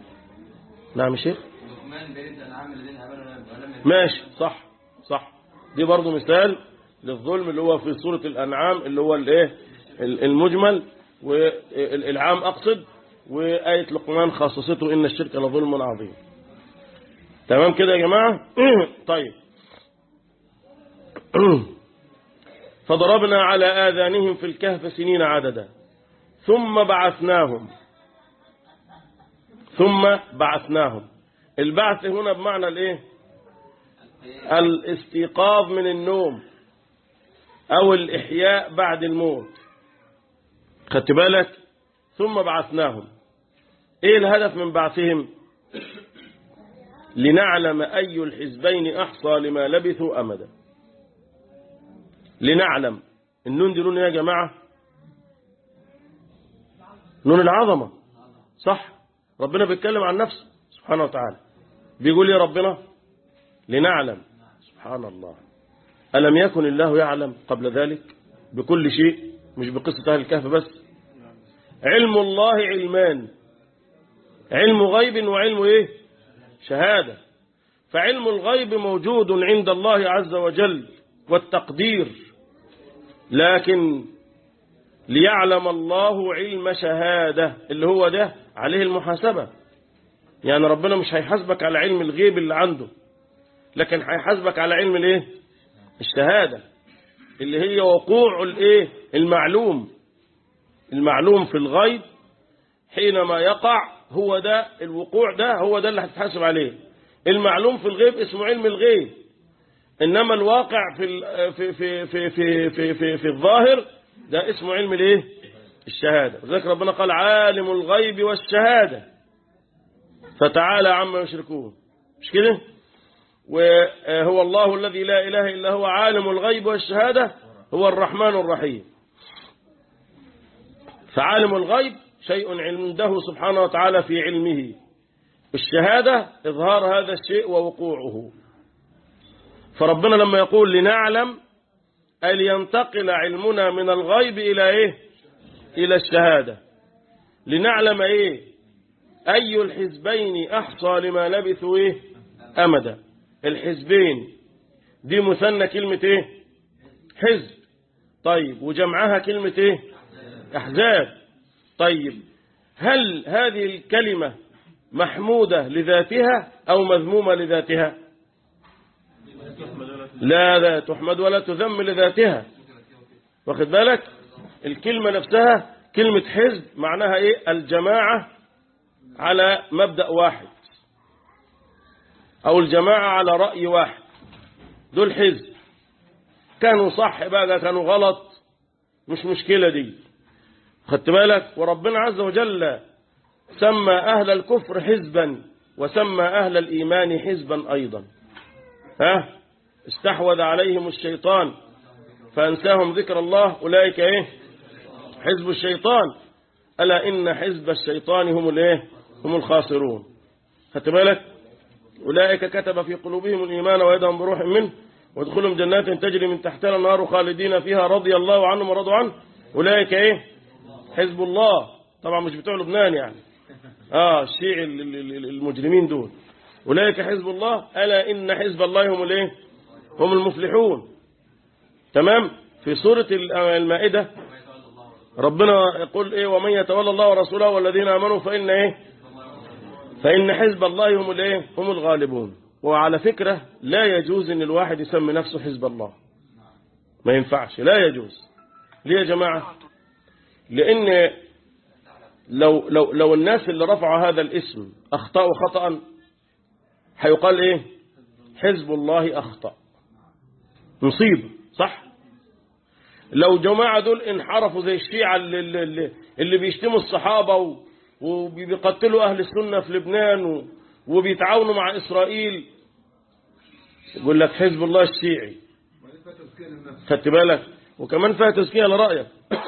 نعم يا شيخ ماشي صح صح دي برضو مثال للظلم اللي هو في سورة الأنعام اللي هو الايه المجمل والعام أقصد وآية لقمان خاصصته إن الشرك لظلم عظيم تمام كده يا جماعة طيب فضربنا على آذانهم في الكهف سنين عددا ثم بعثناهم ثم بعثناهم البعث هنا بمعنى الايه الاستيقاظ من النوم او الاحياء بعد الموت خدت بالك ثم بعثناهم ايه الهدف من بعثهم لنعلم اي الحزبين احصى لما لبثوا امدا لنعلم النون دي نون يا جماعه نون العظمه صح ربنا بيتكلم عن نفسه سبحانه وتعالى بيقول يا ربنا لنعلم سبحان الله ألم يكن الله يعلم قبل ذلك بكل شيء مش بقصة أهل الكهف بس علم الله علمان علم غيب وعلم إيه شهادة فعلم الغيب موجود عند الله عز وجل والتقدير لكن ليعلم الله علم شهادة اللي هو ده عليه المحاسبة يعني ربنا مش هيحاسبك على علم الغيب اللي عنده لكن هيحاسبك على علم الايه الشهادة اللي هي وقوع الايه المعلوم المعلوم في الغيب حينما يقع هو ده الوقوع ده هو ده اللي هتتحاسب عليه المعلوم في الغيب اسمه علم الغيب انما الواقع في في في في في في, في, في الظاهر ده اسمه علم الايه الشهادة وذلك ربنا قال عالم الغيب والشهادة فتعالى عما يشركون مش كده وهو الله الذي لا إله إلا هو عالم الغيب والشهادة هو الرحمن الرحيم فعالم الغيب شيء عنده سبحانه وتعالى في علمه الشهادة إظهار هذا الشيء ووقوعه فربنا لما يقول لنعلم أن ينتقل علمنا من الغيب إلى إيه إلى الشهادة لنعلم إيه أي الحزبين أحصى لما لبثوا إيه أمدا الحزبين دي مثنى كلمة إيه حزب طيب وجمعها كلمة إيه أحزاب طيب هل هذه الكلمة محمودة لذاتها أو مذمومة لذاتها لا لا تحمد ولا تذم لذاتها واخد بالك الكلمة نفسها كلمة حزب معناها ايه الجماعة على مبدأ واحد او الجماعة على رأي واحد دول حزب كانوا صح بقى كانوا غلط مش مشكلة دي خدت بالك وربنا عز وجل سمى أهل الكفر حزبا وسمى أهل الإيمان حزبا أيضا ها استحوذ عليهم الشيطان فأنساهم ذكر الله أولئك إيه حزب الشيطان ألا إن حزب الشيطان هم الإيه هم الخاسرون خدت بالك أولئك كتب في قلوبهم الإيمان ويدهم بروح منه وادخلهم جنات تجري من تحتها النار خالدين فيها رضي الله عنهم ورضوا عنه أولئك إيه حزب الله طبعا مش بتوع لبنان يعني آه الشيع المجرمين دول أولئك حزب الله ألا إن حزب الله هم الإيه هم المفلحون تمام في سورة المائدة ربنا يقول إيه ومن يتولى الله ورسوله والذين آمنوا فإن إيه فإن حزب الله هم الإيه هم الغالبون وعلى فكرة لا يجوز إن الواحد يسمي نفسه حزب الله ما ينفعش لا يجوز ليه يا جماعة لأن لو, لو, لو الناس اللي رفعوا هذا الاسم أخطأوا خطأ هيقال إيه حزب الله أخطأ مصيبة صح لو جماعة دول انحرفوا زي الشيعة اللي, اللي, اللي بيشتموا الصحابة وبيقتلوا أهل السنة في لبنان وبيتعاونوا مع إسرائيل يقول لك حزب الله الشيعي خدت بالك وكمان فيها تزكية لرأيك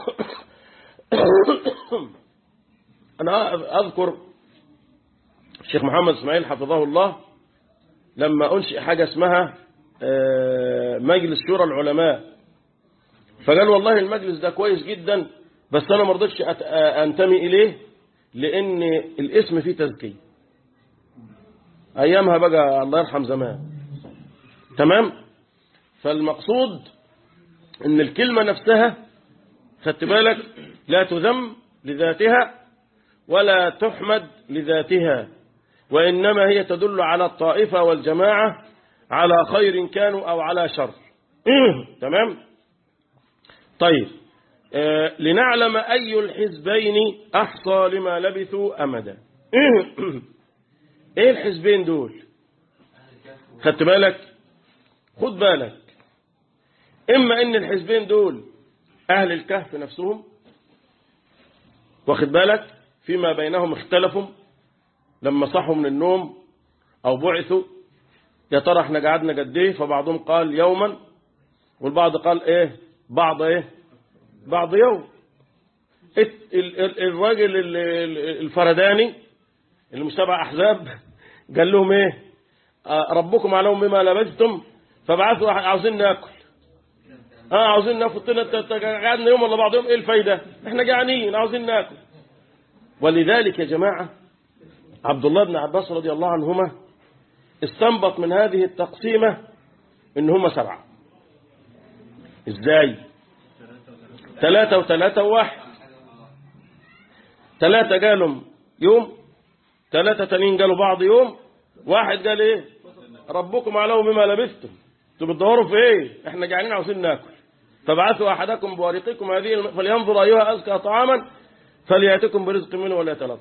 أنا أذكر الشيخ محمد اسماعيل حفظه الله لما أنشئ حاجة اسمها مجلس شورى العلماء فقال والله المجلس ده كويس جدا بس أنا ما رضيتش أنتمي إليه لأن الاسم فيه تزكية أيامها بقى الله يرحم زمان تمام فالمقصود ان الكلمة نفسها خدت بالك لا تذم لذاتها ولا تحمد لذاتها وإنما هي تدل على الطائفة والجماعة على خير كانوا أو على شر تمام طيب آه لنعلم أي الحزبين أحصى لما لبثوا أمدا إيه الحزبين دول خدت بالك خد بالك إما إن الحزبين دول أهل الكهف نفسهم واخد بالك فيما بينهم اختلفوا لما صحوا من النوم أو بعثوا يا ترى احنا قعدنا قد ايه فبعضهم قال يوما والبعض قال ايه بعض ايه بعض يوم الراجل الفرداني اللي مش تبع احزاب قال لهم ايه ربكم عليهم بما لبثتم فبعثوا عاوزين ناكل اه عاوزين ناكل قعدنا يوم ولا بعض يوم ايه الفايده احنا جعانين عاوزين ناكل ولذلك يا جماعه عبد الله بن عباس رضي الله عنهما استنبط من هذه التقسيمة ان هم سبعة ازاي ثلاثة وثلاثة وواحد ثلاثة قالوا يوم ثلاثة تانيين قالوا بعض يوم واحد قال ايه ربكم علوا بما لبثتم انتوا بتدوروا في ايه احنا جعانين عاوزين ناكل فبعثوا احدكم بورقكم هذه فلينظر ايها ازكى طعاما فلياتكم برزق منه ولا يتلطف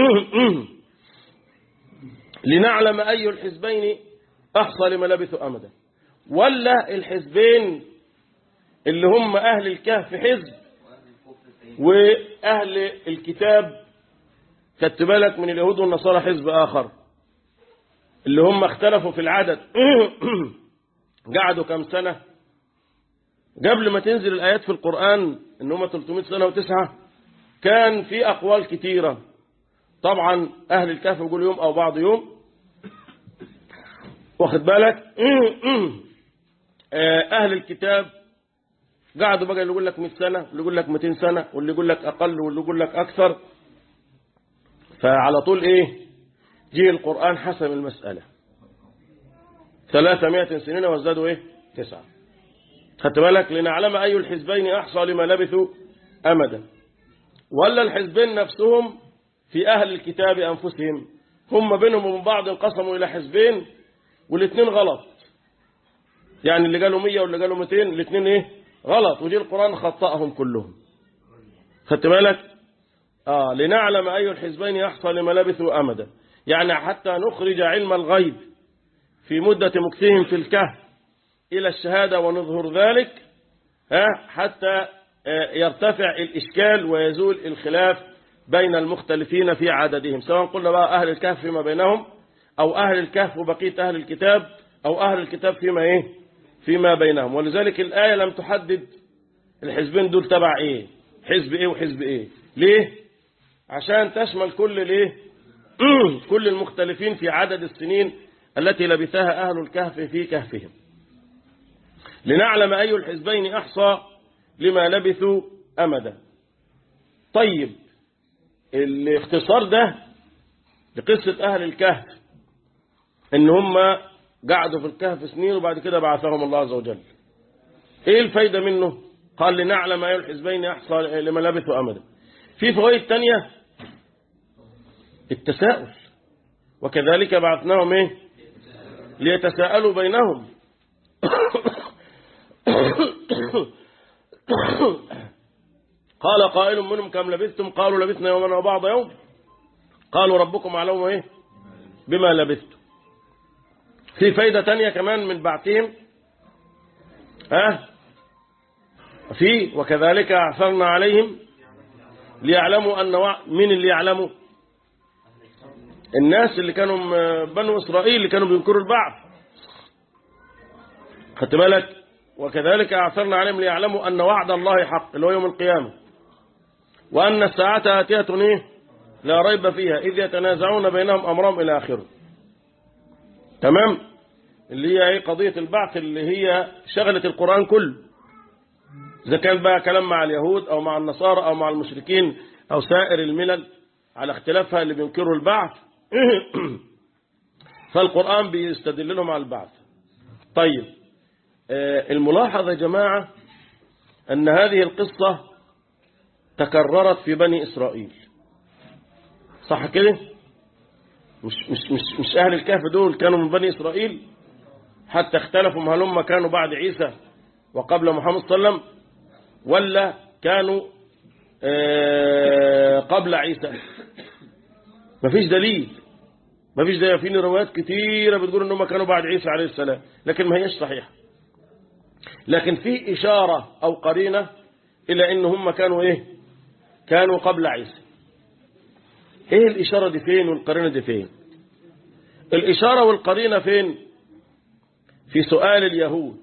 لنعلم أي الحزبين أحصى لما لبثوا أمدا ولا الحزبين اللي هم أهل الكهف حزب وأهل الكتاب خدت بالك من اليهود والنصارى حزب آخر اللي هم اختلفوا في العدد قعدوا كم سنة قبل ما تنزل الآيات في القرآن ان هم 300 سنة وتسعة كان في أقوال كتيرة طبعا أهل الكهف يقول يوم أو بعض يوم واخد بالك أهل الكتاب قعدوا بقى اللي يقول لك 100 سنة واللي يقول لك 200 سنة واللي يقول لك أقل واللي يقول لك أكثر فعلى طول إيه جه القرآن حسم المسألة 300 سنين وازدادوا إيه تسعة خدت بالك لنعلم أي الحزبين أحصى لما لبثوا أمدا ولا الحزبين نفسهم في أهل الكتاب أنفسهم هم بينهم وبين بعض انقسموا إلى حزبين والاثنين غلط يعني اللي قالوا 100 واللي قالوا 200 الاثنين ايه غلط وجي القرآن خطأهم كلهم خدت بالك آه لنعلم أي الحزبين يحصى لما لبثوا أمدا يعني حتى نخرج علم الغيب في مدة مكثهم في الكهف إلى الشهادة ونظهر ذلك ها حتى يرتفع الإشكال ويزول الخلاف بين المختلفين في عددهم سواء قلنا بقى أهل الكهف فيما بينهم أو أهل الكهف وبقية أهل الكتاب أو أهل الكتاب فيما إيه فيما بينهم ولذلك الآية لم تحدد الحزبين دول تبع إيه حزب إيه وحزب إيه ليه عشان تشمل كل الإيه كل المختلفين في عدد السنين التي لبثها أهل الكهف في كهفهم لنعلم أي الحزبين أحصى لما لبثوا أمدا طيب الاختصار ده لقصة أهل الكهف ان هم قعدوا في الكهف سنين وبعد كده بعثهم الله عز وجل ايه الفايدة منه قال لنعلم اي الحزبين احصى لما لبثوا امدا في فوائد تانية التساؤل وكذلك بعثناهم ايه ليتساءلوا بينهم قال قائل منهم كم لبثتم قالوا لبثنا يوما وبعض يوم قالوا ربكم علوم ايه بما لبثتم في فايدة تانية كمان من بعثهم ها في وكذلك أعثرنا عليهم ليعلموا أن وع... مين اللي يعلموا الناس اللي كانوا بنو إسرائيل اللي كانوا بينكروا البعث خدت بالك وكذلك أعثرنا عليهم ليعلموا أن وعد الله حق اللي هو يوم القيامة وأن الساعة آتية إيه لا ريب فيها إذ يتنازعون بينهم أمرهم إلى آخره تمام اللي هي ايه قضية البعث اللي هي شغلت القرآن كله إذا كان بقى كلام مع اليهود أو مع النصارى أو مع المشركين أو سائر الملل على اختلافها اللي بينكروا البعث فالقرآن بيستدل لهم على البعث طيب آه، الملاحظة يا جماعة أن هذه القصة تكررت في بني إسرائيل صح كده مش, مش, مش, مش أهل الكهف دول كانوا من بني إسرائيل حتى اختلفوا هل هم كانوا بعد عيسى وقبل محمد صلى الله عليه وسلم ولا كانوا آه، قبل عيسى مفيش دليل مفيش دليل في روايات كتيرة بتقول ان هم كانوا بعد عيسى عليه السلام لكن ما هيش صحيحة لكن في إشارة أو قرينة إلى ان هم كانوا إيه كانوا قبل عيسى إيه الإشارة دي فين والقرينة دي فين الإشارة والقرينة فين في سؤال اليهود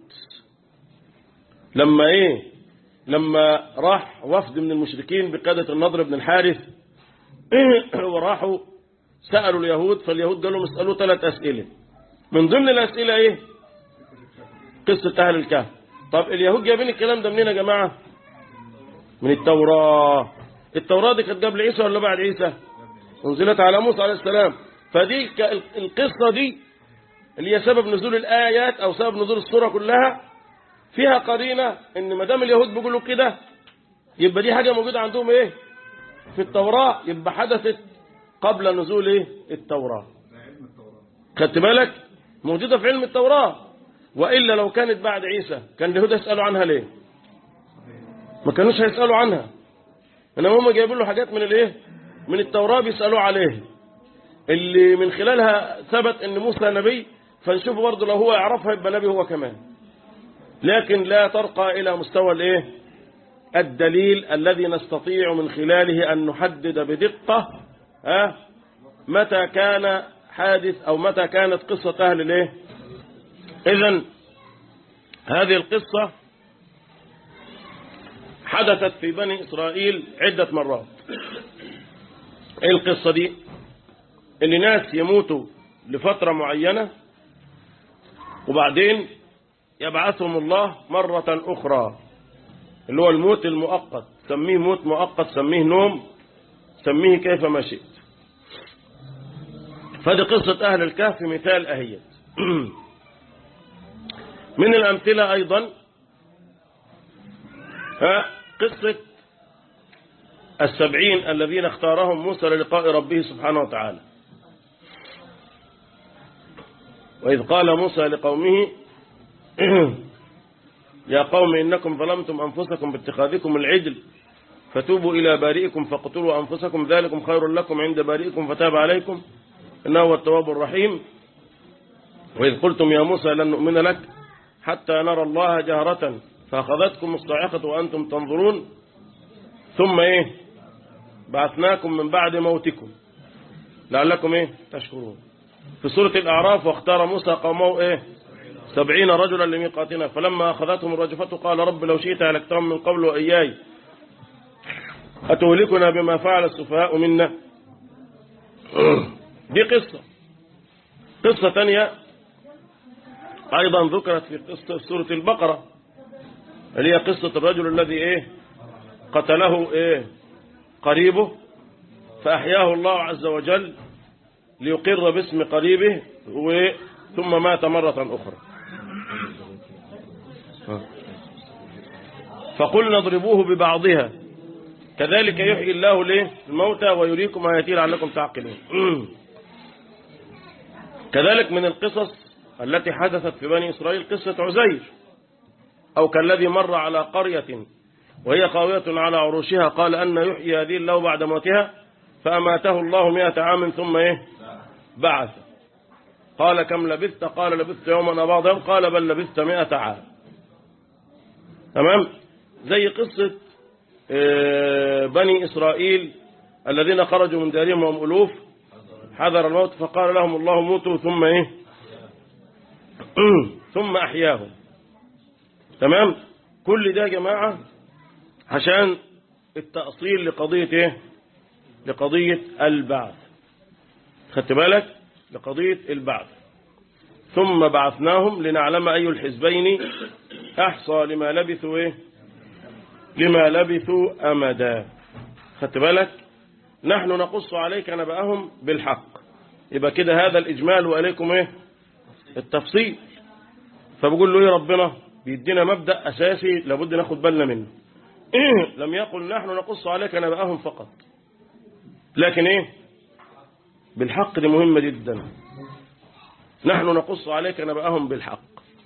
لما إيه لما راح وفد من المشركين بقادة النضر بن الحارث وراحوا سألوا اليهود فاليهود قالوا اسألوا ثلاث أسئلة من ضمن الأسئلة إيه قصة أهل الكهف طب اليهود جايبين الكلام ده منين يا جماعة من التوراة التوراة دي كانت قبل عيسى ولا بعد عيسى انزلت على موسى عليه السلام فدي ك- القصة دي اللي هي سبب نزول الآيات أو سبب نزول السورة كلها فيها قرينة ان ما دام اليهود بيقولوا كده يبقى دي حاجة موجودة عندهم ايه في التوراة يبقى حدثت قبل نزول ايه التوراة خدت بالك موجودة في علم التوراة وإلا لو كانت بعد عيسى كان اليهود يسألوا عنها ليه ما كانوش هيسألوا عنها انما هم جايبين له حاجات من الايه من التوراة بيسألوا عليه اللي من خلالها ثبت ان موسى نبي فنشوف برضه لو هو يعرفها يبقى نبي هو كمان لكن لا ترقى إلى مستوى الايه الدليل الذي نستطيع من خلاله أن نحدد بدقة ها متى كان حادث أو متى كانت قصة أهل الايه إذا هذه القصة حدثت في بني إسرائيل عدة مرات ايه القصة دي ان ناس يموتوا لفترة معينة وبعدين يبعثهم الله مرة أخرى اللي هو الموت المؤقت سميه موت مؤقت سميه نوم سميه كيف ما شئت فدي قصة أهل الكهف مثال أهيت من الأمثلة أيضا ها، قصة السبعين الذين اختارهم موسى للقاء ربه سبحانه وتعالى وإذ قال موسى لقومه يا قوم إنكم ظلمتم أنفسكم باتخاذكم العجل فتوبوا إلى بارئكم فاقتلوا أنفسكم ذلكم خير لكم عند بارئكم فتاب عليكم إنه هو التواب الرحيم وإذ قلتم يا موسى لن نؤمن لك حتى نرى الله جهرة فأخذتكم الصاعقة وأنتم تنظرون ثم إيه بعثناكم من بعد موتكم لعلكم إيه تشكرون في سورة الأعراف واختار موسى قومه إيه سبعين رجلا لميقاتنا فلما أخذتهم الرجفة قال رب لو شئت هلكتهم من قبل وإياي أتهلكنا بما فعل السفهاء منا دي قصة قصة تانية أيضا ذكرت في قصة في سورة البقرة اللي هي قصة الرجل الذي إيه قتله إيه قريبه فأحياه الله عز وجل ليقر باسم قريبه و- ثم مات مرة أخرى فقلنا اضربوه ببعضها كذلك يحيي الله ليه الموتى ويريكم آياته لعلكم تعقلون كذلك من القصص التي حدثت في بني إسرائيل قصة عزير أو كالذي مر على قرية وهي خاوية على عروشها قال أن يحيي هذه الله بعد موتها فأماته الله مئة عام ثم إيه بعث قال كم لبثت قال لبثت يوما أو بعض يوم قال بل لبثت مئة عام تمام زي قصة آه، بني إسرائيل الذين خرجوا من دارهم وهم ألوف حذر الموت فقال لهم الله موتوا ثم إيه ثم أحياهم تمام كل ده يا جماعة عشان التأصيل لقضية إيه لقضية البعث خدت بالك لقضية البعث ثم بعثناهم لنعلم أي الحزبين أحصى لما لبثوا إيه لما لبثوا أمدا خدت بالك نحن نقص عليك نبأهم بالحق يبقى كده هذا الإجمال وإليكم إيه التفصيل فبقول له إيه ربنا بيدينا مبدأ أساسي لابد ناخد بالنا منه لم يقل نحن نقص عليك نبأهم فقط لكن ايه بالحق دي مهمة جدا نحن نقص عليك نبأهم بالحق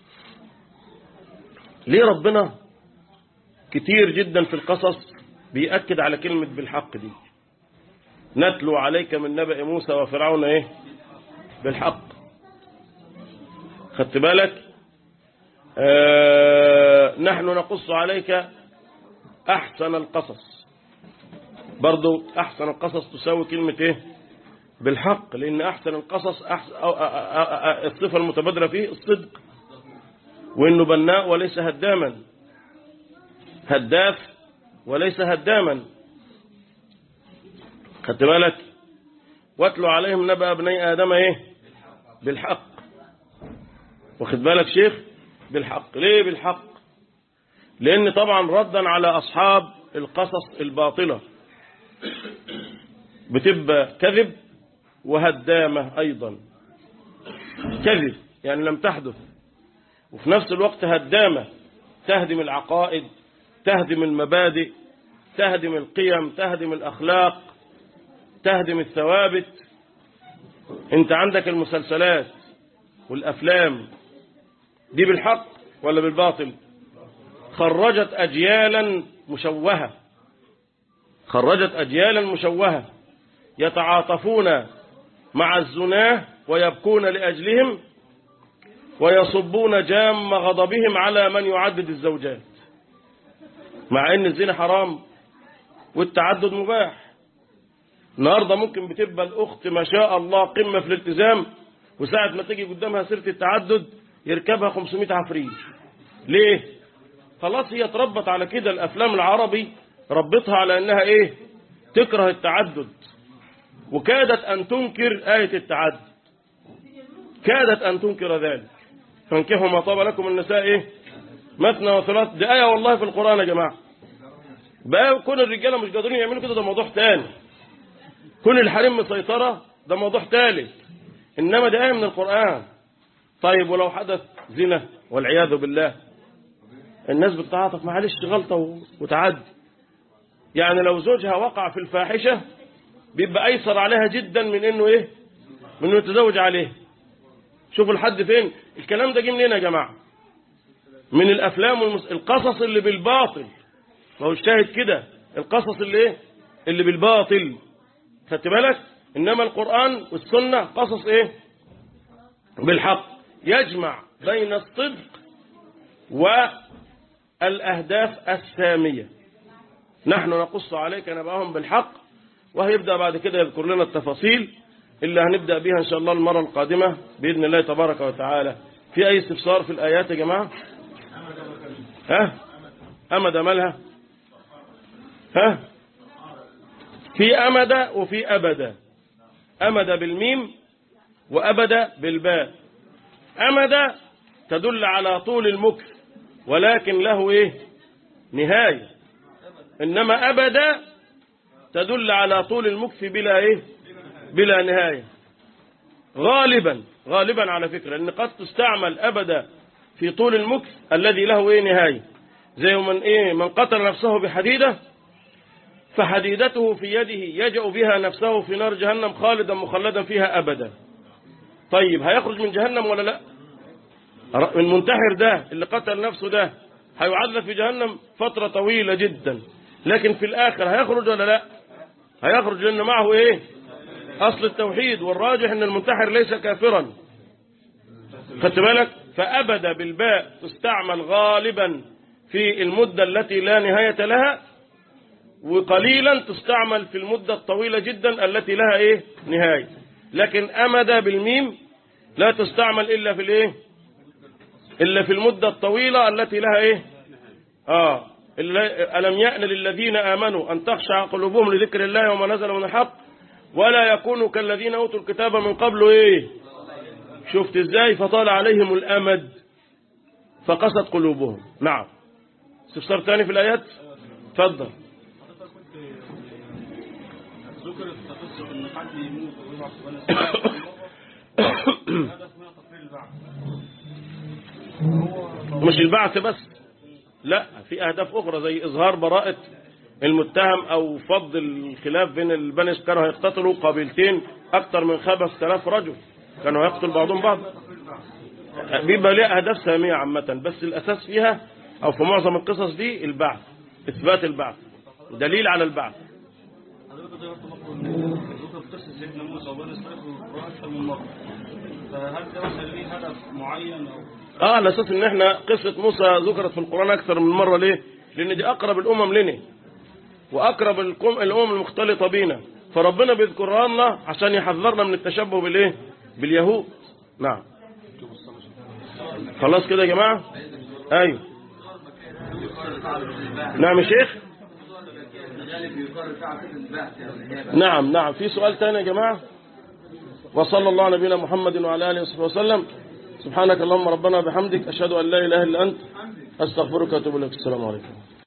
ليه ربنا كتير جدا في القصص بيأكد على كلمة بالحق دي نتلو عليك من نبأ موسى وفرعون ايه بالحق خدت بالك آه نحن نقص عليك أحسن القصص برضو أحسن القصص تساوي كلمة إيه بالحق لأن أحسن القصص أحسن أو أ- أ- أ- الصفة المتبادرة فيه الصدق وإنه بناء وليس هداما هداف وليس هداما خدت بالك واتلو عليهم نبأ ابني آدم إيه بالحق واخد بالك شيخ بالحق ليه بالحق لأن طبعا ردا على أصحاب القصص الباطلة بتبقى كذب وهدامة أيضا كذب يعني لم تحدث وفي نفس الوقت هدامة تهدم العقائد تهدم المبادئ تهدم القيم تهدم الأخلاق تهدم الثوابت انت عندك المسلسلات والأفلام دي بالحق ولا بالباطل خرجت أجيالا مشوهة خرجت أجيالا مشوهة يتعاطفون مع الزناه ويبكون لأجلهم ويصبون جام غضبهم على من يعدد الزوجات مع ان الزنا حرام والتعدد مباح النهارده ممكن بتبقى الاخت ما شاء الله قمه في الالتزام وساعه ما تيجي قدامها سيره التعدد يركبها 500 عفريت ليه خلاص هي اتربت على كده الافلام العربي ربطها على انها ايه تكره التعدد وكادت ان تنكر ايه التعدد كادت ان تنكر ذلك فانكحوا ما طاب لكم النساء ايه مثنى وثلاث دي ايه والله في القران يا جماعه بقى كون الرجاله مش قادرين يعملوا كده ده موضوع تاني كون الحريم مسيطره ده موضوع ثالث انما دي ايه من القران طيب ولو حدث زنا والعياذ بالله الناس بتتعاطف معلش غلطه وتعدي يعني لو زوجها وقع في الفاحشه بيبقى ايسر عليها جدا من انه ايه من انه يتزوج عليه شوفوا لحد فين الكلام ده جه منين يا جماعه من الافلام والمس... القصص اللي بالباطل ما هو الشاهد كده القصص اللي ايه اللي بالباطل خدت بالك انما القران والسنه قصص ايه بالحق يجمع بين الصدق والاهداف الساميه نحن نقص عليك نبأهم بالحق وهيبدأ بعد كده يذكر لنا التفاصيل اللي هنبدأ بها إن شاء الله المرة القادمة بإذن الله تبارك وتعالى في أي استفسار في الآيات يا جماعة ها أمد مالها ها في أمد وفي أبدا أمد بالميم وأبدا بالباء أمد تدل على طول المكث ولكن له إيه نهاية إنما أبدا تدل على طول المكث بلا إيه بلا نهاية غالبا غالبا على فكرة أن قد تستعمل أبدا في طول المكث الذي له إيه نهاية زي من إيه من قتل نفسه بحديدة فحديدته في يده يجأ بها نفسه في نار جهنم خالدا مخلدا فيها أبدا طيب هيخرج من جهنم ولا لا المنتحر ده اللي قتل نفسه ده هيعذب في جهنم فترة طويلة جدا لكن في الآخر هيخرج ولا لا هيخرج لأن معه إيه أصل التوحيد والراجح أن المنتحر ليس كافرا خدت بالك فأبدا بالباء تستعمل غالبا في المدة التي لا نهاية لها وقليلا تستعمل في المدة الطويلة جدا التي لها إيه نهاية لكن أمد بالميم لا تستعمل إلا في الإيه إلا في المدة الطويلة التي لها إيه آه ألم يأن للذين آمنوا أن تخشع قلوبهم لذكر الله وما نزل من الحق ولا يكونوا كالذين أوتوا الكتاب من قبل إيه شفت إزاي فطال عليهم الأمد فقست قلوبهم نعم استفسار تاني في الآيات تفضل ذكرت قصة إن حد يموت ويبعث بني هذا اسمها تقرير البعث مش البعث بس لا في أهداف أخرى زي إظهار براءة المتهم أو فض الخلاف بين البني كانوا هيقتتلوا قبيلتين أكثر من 5000 رجل كانوا هيقتل بعضهم بعض بيبقى ليها أهداف سامية عامة بس الأساس فيها أو في معظم القصص دي البعث إثبات البعث دليل على البعث حضرتك ذكرت برضه ذكر في قصه سيدنا موسى وبني اسرائيل في القران اكثر من مره فهل ده مثلا ليه هدف معين او اه على اساس ان احنا قصة موسى ذكرت في القرآن اكثر من مرة ليه لان دي اقرب الامم لنا واقرب القم- الامم المختلطة بينا فربنا بيذكرها لنا عشان يحذرنا من التشبه بالايه باليهود نعم خلاص كده يا جماعة ايوه نعم يا شيخ نعم نعم في سؤال تاني يا جماعة وصلى الله على نبينا محمد وعلى آله وصحبه وسلم سبحانك اللهم ربنا بحمدك أشهد أن لا إله إلا أنت أستغفرك وأتوب إليك السلام عليكم